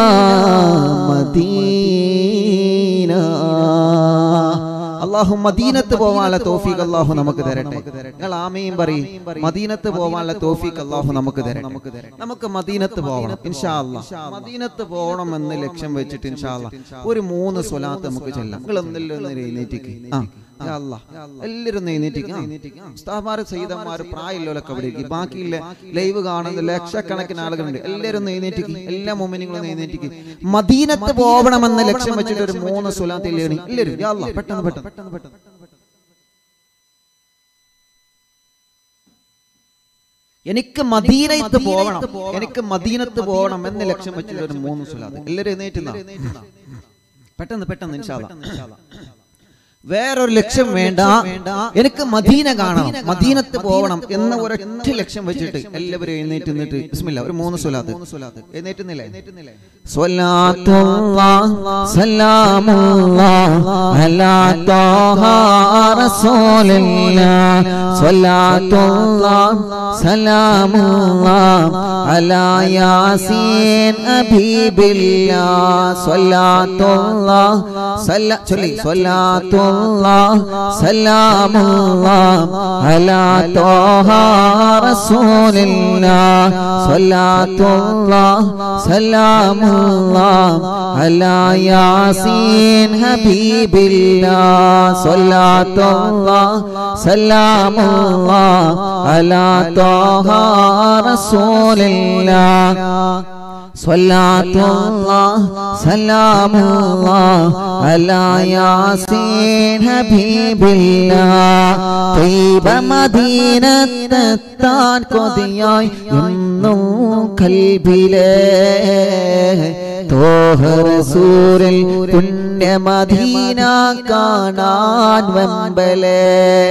മദീന അള്ളാഹു മദീനത്ത് പോവാനുള്ള തോഫീക്ക് അള്ളാഹു നമുക്ക് തരട്ടെ നിങ്ങൾ ആമയും പറയും മദീനത്ത് പോവാനുള്ള തോഫീക്ക് അള്ളാഹു നമുക്ക് തരട്ടെ നമുക്ക് മദീനത്ത് പോകണം ഇൻഷാ അല്ലാ മദീനത്ത് പോകണം എന്ന് ലക്ഷ്യം വെച്ചിട്ട് ഇൻഷാ അല്ലാ ഒരു മൂന്ന് സ്വലാത്ത് നമുക്ക് ചെല്ലാം നിങ്ങൾ ഒന്നില്ല ഒന്ന് എഴുന്നേറ്റിക്ക് ആ യാ അല്ലാ. എല്ലാവരും എഴുന്നേറ്റിക്ക് ഉസ്താദ്മാർ സയ്യിദന്മാർ പ്രായമുള്ളവരൊക്കെ അവിടെ ഇരിക്കും ബാക്കിയില്ല ലൈവ് കാണുന്ന ലക്ഷക്കണക്കിന് ആളുകളുണ്ട് എല്ലാവരും ഒന്ന് എഴുന്നേറ്റിക്ക് എല്ലാ മൊമെന്റുകളും എഴുന്നേറ്റിക്ക് മദീനത്ത് പോകണമെന്ന് ലക്ഷ്യം വെച്ചിട്ട് ഒരു മൂന്ന് സ്വലാത്ത് എല്ലാവരും എല്ലാവരും യാ അല്ലാ. പെട്ടെന്ന് പെട്ടെന്ന് പെട്ടെന്ന് പെട്ടെന്ന് എനിക്ക് മദീനത്ത് പോകണം എനിക്ക് മദീനത്ത് പോകണം എന്ന് ലക്ഷ്യം വെച്ചിട്ട് ഒരു മൂന്ന് സ്വലാത്ത് എല്ലാവരും എഴുന്നേറ്റുന്ന പെട്ടെന്ന് പെട്ടെന്ന് ഇൻഷാ അല്ലാ. വേറൊരു ലക്ഷ്യം വേണ്ട എനിക്ക് മദീന കാണണം മദീനത്ത് പോകണം എന്ന ഒരൊറ്റ ലക്ഷ്യം വെച്ചിട്ട് എല്ലാവരും എഴുന്നേറ്റ് നിന്നിട്ട് ബിസ്മില്ലാ ഒരു മൂന്ന് സ്വലാത്ത് എഴുന്നേറ്റുന്നില്ലേ സ്വലാത്തുല്ലാഹ് സലാമുല്ലാഹ് അലാ ത്വാഹ റസൂലില്ലാഹ് സ്വലാത്തുല്ലാഹ് സലാമുല്ലാഹ് അലാ യാസീൻ ഹബീബില്ലാഹ് സ്വലാത്തുല്ലാഹ് സല്ല ചൊല്ലി സ്വലാത്തുല്ലാഹ് സലാമുല്ലാഹ് അലാ ത്വാഹ റസൂലില്ലാഹ് സ്വലാത്തുല്ലാഹ് സലാമുല്ലാഹ് അലാ യാസീൻ ഹബീബില്ലാഹ് സ്വലാത്തുല്ലാഹ് സലാമുല്ലാഹ് അലാ ത്വാഹ റസൂലില്ലാഹ് صلاة الله سلام الله على ياسين حبيب الله طيب മദീനത്തെത്താൻ കൊതിയായി എന്നും കൽബിലേ തോഹർ സൂരൽ പുണ്യ മദീന കാണാൻ വമ്പലേ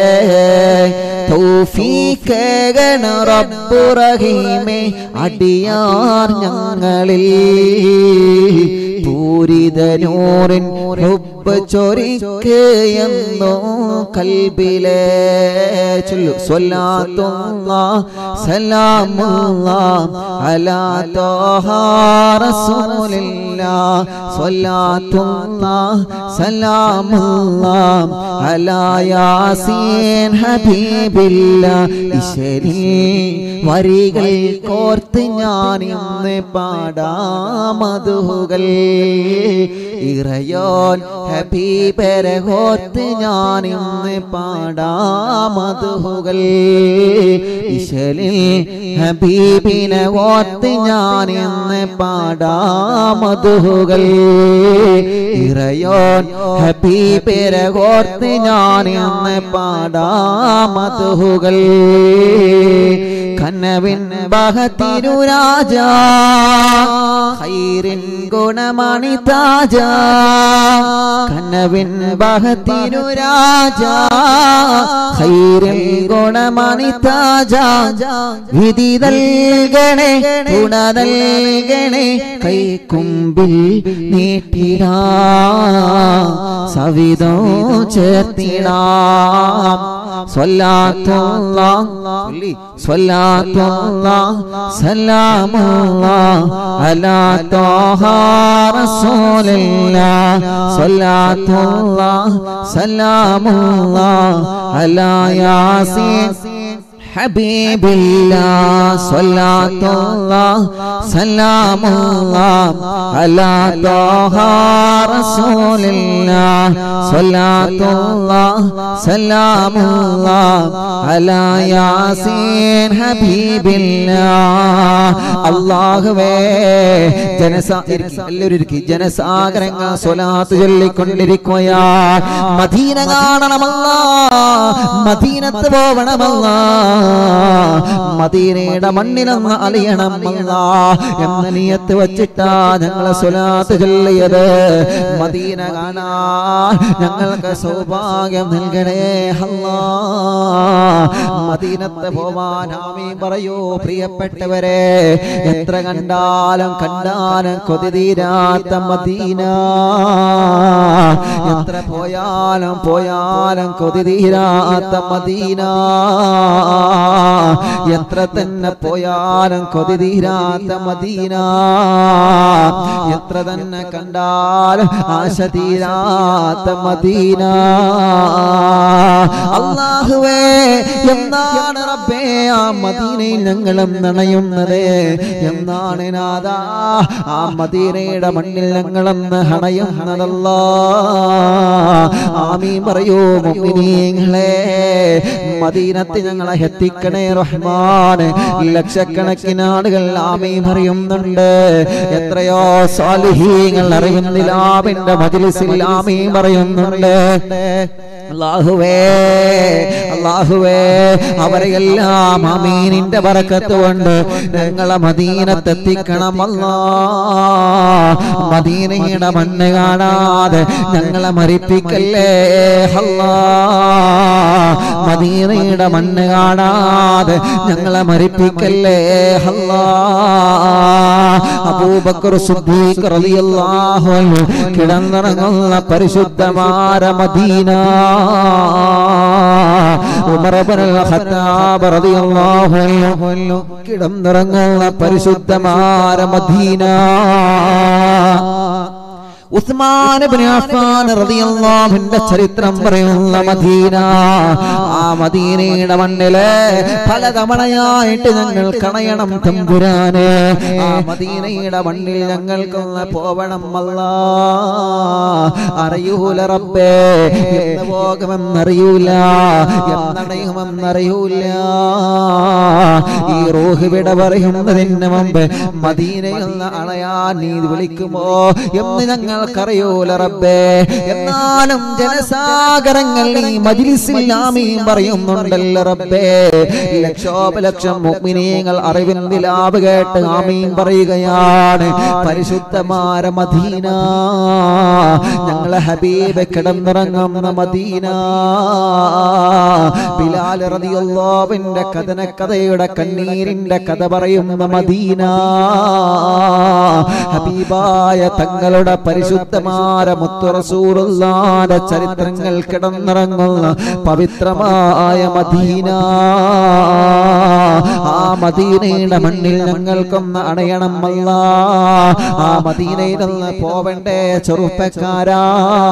തൗഫീഖേകണ റബ്ബു റഹീമേ അടിയാർ ഞങ്ങളിൽ പൂരിതനൂറിൻ ഹുബ്ബ് ചൊരിക്ക് എന്നോ കൽബിലേ ചൊല്ലു സ്വലാത്തുല്ലാഹ് സലാമുല്ലാഹ് അലാ ത്വാഹ റസൂലില്ലാഹ് സ്വലാത്തുല്ലാഹ് സലാമുല്ലാഹ് അലാ യാസീൻ ഹബീബില്ലാഹ് ഇശരിൽ വരികൾ കോർത്ത് ഞാൻ ഇന്ന് പാടാമതുകൾ ഇറയോൻ ഹബീബരെ കോർത്ത് ഞാൻ ഇന്ന് പാടാമതുകൾ ഇശലിൽ ഹബീബിനെ ഓർത്ത് ഞാൻ ഇന്ന് പാടാമതുകൾ ഇറയോൻ ഹബീബരെ കോർത്ത് ഞാൻ ഇന്ന് പാടാമതുകൾ കനവിൻ ബഹത്തിരു രാജ ഖൈറിൻ ഗുണമണി താജ കനവിൻ ബഹത്തിരു രാജ ഖൈറിൻ ഗുണമണി താജ വിധി നൽകണേ ഗുണ നൽകണേ കൈക്കുമ്പിൽ നീട്ടിടാ സവിതോ ചേർത്തിടാം സ്വല്ലാത്തുല്ലാഹ് ചൊല്ലി സ്വല്ലാത്തുല്ലാഹ് സലാമുല്ലാഹ് അലാ ത്വാഹ റസൂലില്ലാഹ് സ്വല്ലാത്തുല്ലാഹ് സലാമുല്ലാഹ് അലാ യാസീൻ حبيب الله صلاة الله سلام الله على طه رسول الله صلاة الله سلام الله على ياسين حبيب الله അള്ളാഹുവേ ജനസാ ഇരിക്ക്, എല്ലാവരും ഇരിക്ക്. ജനസാഗരങ്ങൾ സ്വലാത്ത് ചൊല്ലിക്കൊണ്ടിരിക്കുകയാ മദീന കാണണമല്ല മദീനത്ത് പോവണമല്ല മദീനയുടെ മണ്ണിലൊന്ന് അലിയണം അല്ലാ എന്ന നിയത്ത് വച്ചിട്ടാ ഞങ്ങളെ സ്വലാത്ത് ചൊല്ലിയത് മദീന കാണാൻ ഞങ്ങൾക്ക് സൗഭാഗ്യം നൽകണേ അല്ലാ മദീനത്ത് പോവാൻ ആമീൻ പറയൂ പ്രിയപ്പെട്ടവരെ എത്ര കണ്ടാലും കണ്ടാലും കൊതി തീരാത്ത മദീന എത്ര പോയാലും പോയാലും കൊതി തീരാത്ത മദീന എത്ര തന്നെ പോയാലും കൊതി തീരാത്ത മദീന എത്ര തന്നെ കണ്ടാലും ആശ തീരാത്ത മദീന അള്ളാഹുവേ എന്നാണ് റബ്ബേ ആ മദീനയിൽ ഞങ്ങളും നണയുന്നത് എന്നാണ് നാദാ ആ മദീനയുടെ മണ്ണിൽ ഞങ്ങളെന്ന് ഹണയുന്നതല്ല ആമീൻ പറയൂ മുഅ്മിനീങ്ങളെ മദീനത്ത് ഞങ്ങളെ എത്തിക്കണേ റഹ്മാൻ ലക്ഷക്കണക്കിന് ആളുകൾ ആമീൻ പറയുന്നുണ്ട് എത്രയോ സ്വാലിഹീങ്ങൾ അറിയുന്നിലാവിന്റെ മജ്ലിസിൽ ആമീൻ പറയുന്നുണ്ട് അല്ലാഹുവേ അല്ലാഹുവേ അവരെയെല്ലാം അമീനിന്റെ ബറക്കത്ത് കൊണ്ട് ഞങ്ങളെ മദീനത്തെത്തിക്കണം അല്ലാ മദീനയുടെ മണ്ണ് കാണാതെ ഞങ്ങളെ മരിപ്പിക്കല്ലേ അല്ലാ മദീനയുടെ മണ്ണ് കാണാതെ ഞങ്ങളെ മരിപ്പിക്കല്ലേ അല്ലാ അബൂബക്കർ സിദ്ദീഖ് റളിയല്ലാഹു അൻഹു കിടന്നിറങ്ങുന്ന പരിശുദ്ധമായ മദീന ഉമർ ഇബ്നുൽ ഖത്താബ് റളിയല്ലാഹു അൻഹു കിടന്നിറങ്ങുന്ന പരിശുദ്ധമായ മദീന ഉസ്മാൻ ഇബ്നു അഫ്ഫാൻ റളിയല്ലാഹുവിന്റെ ചരിത്രം പറയുന്ന മദീന ആ മദീനയുടെ മണ്ണില് പലതവണയായിട്ട് ഞങ്ങൾ കണയണം തമ്പുരാനെ ആ മദീനയുടെ മണ്ണിൽ ഞങ്ങൾക്കൊന്ന് പോവണം അല്ലാ അറിയൂല റബ്ബേ എന്ന് പോകുമെന്നറിയൂല എന്നണയുമെന്നറിയൂല ഈ റൂഹ് വിട പറയുന്നതിന് മുമ്പ് മദീനയിൽ നിന്ന് അണയാൻ നീ വിളിക്കുമോ എന്ന് ഞങ്ങൾക്കറിയൂല റബ്ബേ എന്നാലും ജനസാഗരങ്ങൾ ഈ മജിലിസിൽ ആമീൻ പറയുന്നുണ്ടല്ലോ റബ്ബേ ലക്ഷോപലക്ഷം മുഅ്മിനീങ്ങൾ അറിവിൻ നിലാവ് കേട്ട് ആമീൻ പറയുകയാണ് പരിശുദ്ധമായ മദീന ഞങ്ങളെ ഹബീബ് കിടന്നിറങ്ങുന്ന മദീന ബിലാൽ റളിയല്ലാഹുവിന്റെ കഥന കഥയുടെ കണ്ണീരിന്റെ കഥ പറയുന്ന മദീന ഹബീബായ തങ്ങളുടെ പരിശുദ്ധമായ മുത്തുറസൂറുള്ളാന്റെ ചരിത്രങ്ങൾ കിടന്നിറങ്ങുന്ന പവിത്രമായ മദീന ആ മദീനയുടെ മണ്ണിൽ ഞങ്ങൾക്കൊന്ന് അണയണം അല്ല ആ മദീനയിൽ നിന്ന് പോവണ്ടേ ചെറുപ്പക്കാരാ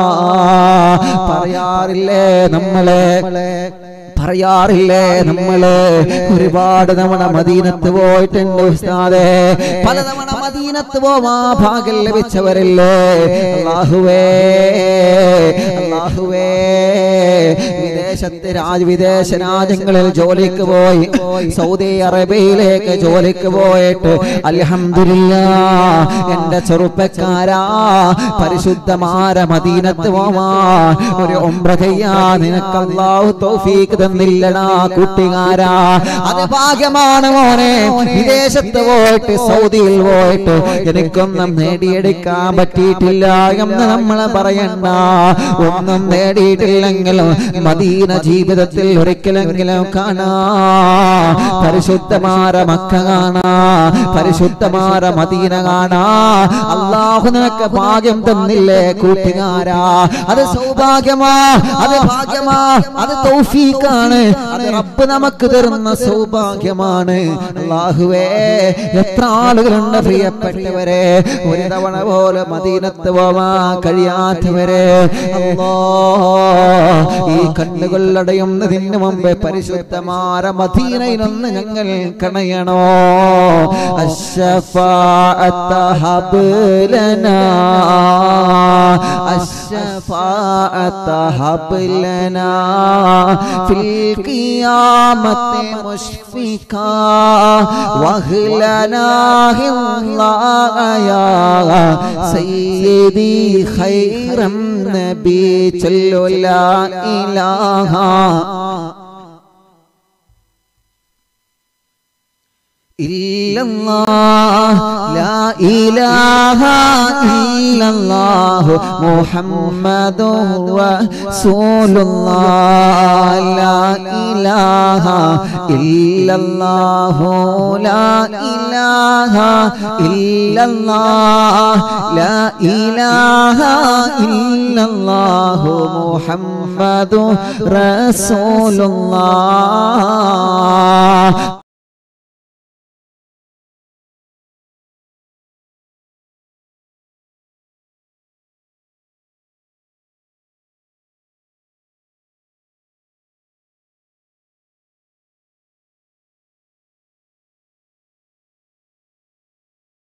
പറയാറില്ലേ നമ്മളെ പറയാറില്ലേ നമ്മള് ഒരുപാട് തവണ മദീനത്ത് പോയിട്ടുണ്ട് ഉസ്താദേ പലതവണ മദീനത്ത് പോവാ ഭാഗ്യം ലഭിച്ചവരല്ലേ അള്ളാഹുവേ അള്ളാഹുവേ വിദേശത്ത് രാജ വിദേശ രാജ്യങ്ങളിൽ ജോലിക്ക് പോയി സൗദി അറേബ്യയിലേക്ക് ജോലിക്ക് പോയിട്ട് അൽഹംദുലില്ല എന്റെ ചെറുപ്പക്കാരാ പരിശുദ്ധമാര മദീനത്ത് പോവാൻ ഒരു ഒമ്ര ചെയ്യാ നിനക്ക് അള്ളാഹു തൗഫീക്ക് തന്നില്ലടാ കൂട്ടുകാരാ അത് ഭാഗ്യമാണ് മോനെ വിദേശത്ത് പോയിട്ട് സൗദിയിൽ പോയിട്ട് എനിക്കൊന്നും നേടിയെടുക്കാൻ പറ്റിയിട്ടില്ല എന്ന് നമ്മൾ പറയണ്ട ഒന്നും നേടിയിട്ടില്ലെങ്കിലും മദീന ജീവിതത്തിൽ ഒരിക്കലെങ്കിലും കാണാ പരിശുദ്ധമാര മക്ക കാണാ പരിശുദ്ധമാര മദീന കാണാ അള്ളാഹു നിനക്ക് ഭാഗ്യം തന്നില്ലേ കൂട്ടുകാരാ അത് സൗഭാഗ്യമാ അത് ഭാഗ്യമാ അത് തൗഫീഖാണ് അത് റബ്ബ് നമുക്ക് തരുന്ന സൗഭാഗ്യമാണ് അള്ളാഹുവേ എത്ര ആളുകളുണ്ട് പ്രിയപ്പെട്ടവരെ ഒരു തവണ പോലെ മദീനത്ത് പോവാൻ കഴിയാത്തവരെ അല്ലാ ഈ കണ്ണുകളടയുന്നതിന് മുമ്പ് പരിശുദ്ധമാര മദീനയിലൊന്ന് ഞങ്ങൾ കണയണോ الشفاعة هب لنا الشفاعة هب لنا في القيامة مشفقا واهلنا الله يا سيدي خير النبي صلى لا إله ഇല്ലല്ലാഹ് ലാ ഇലാഹ ഇല്ലല്ലാഹു മുഹമ്മദു റസൂലുള്ളാഹ് ലാ ഇലാഹ ഇല്ലല്ലാഹു ലാ ഇലാഹ ഇല്ലല്ലാഹ് ലാ ഇലാഹ ഇല്ലല്ലാഹു മുഹമ്മദു റസൂലുള്ളാഹ്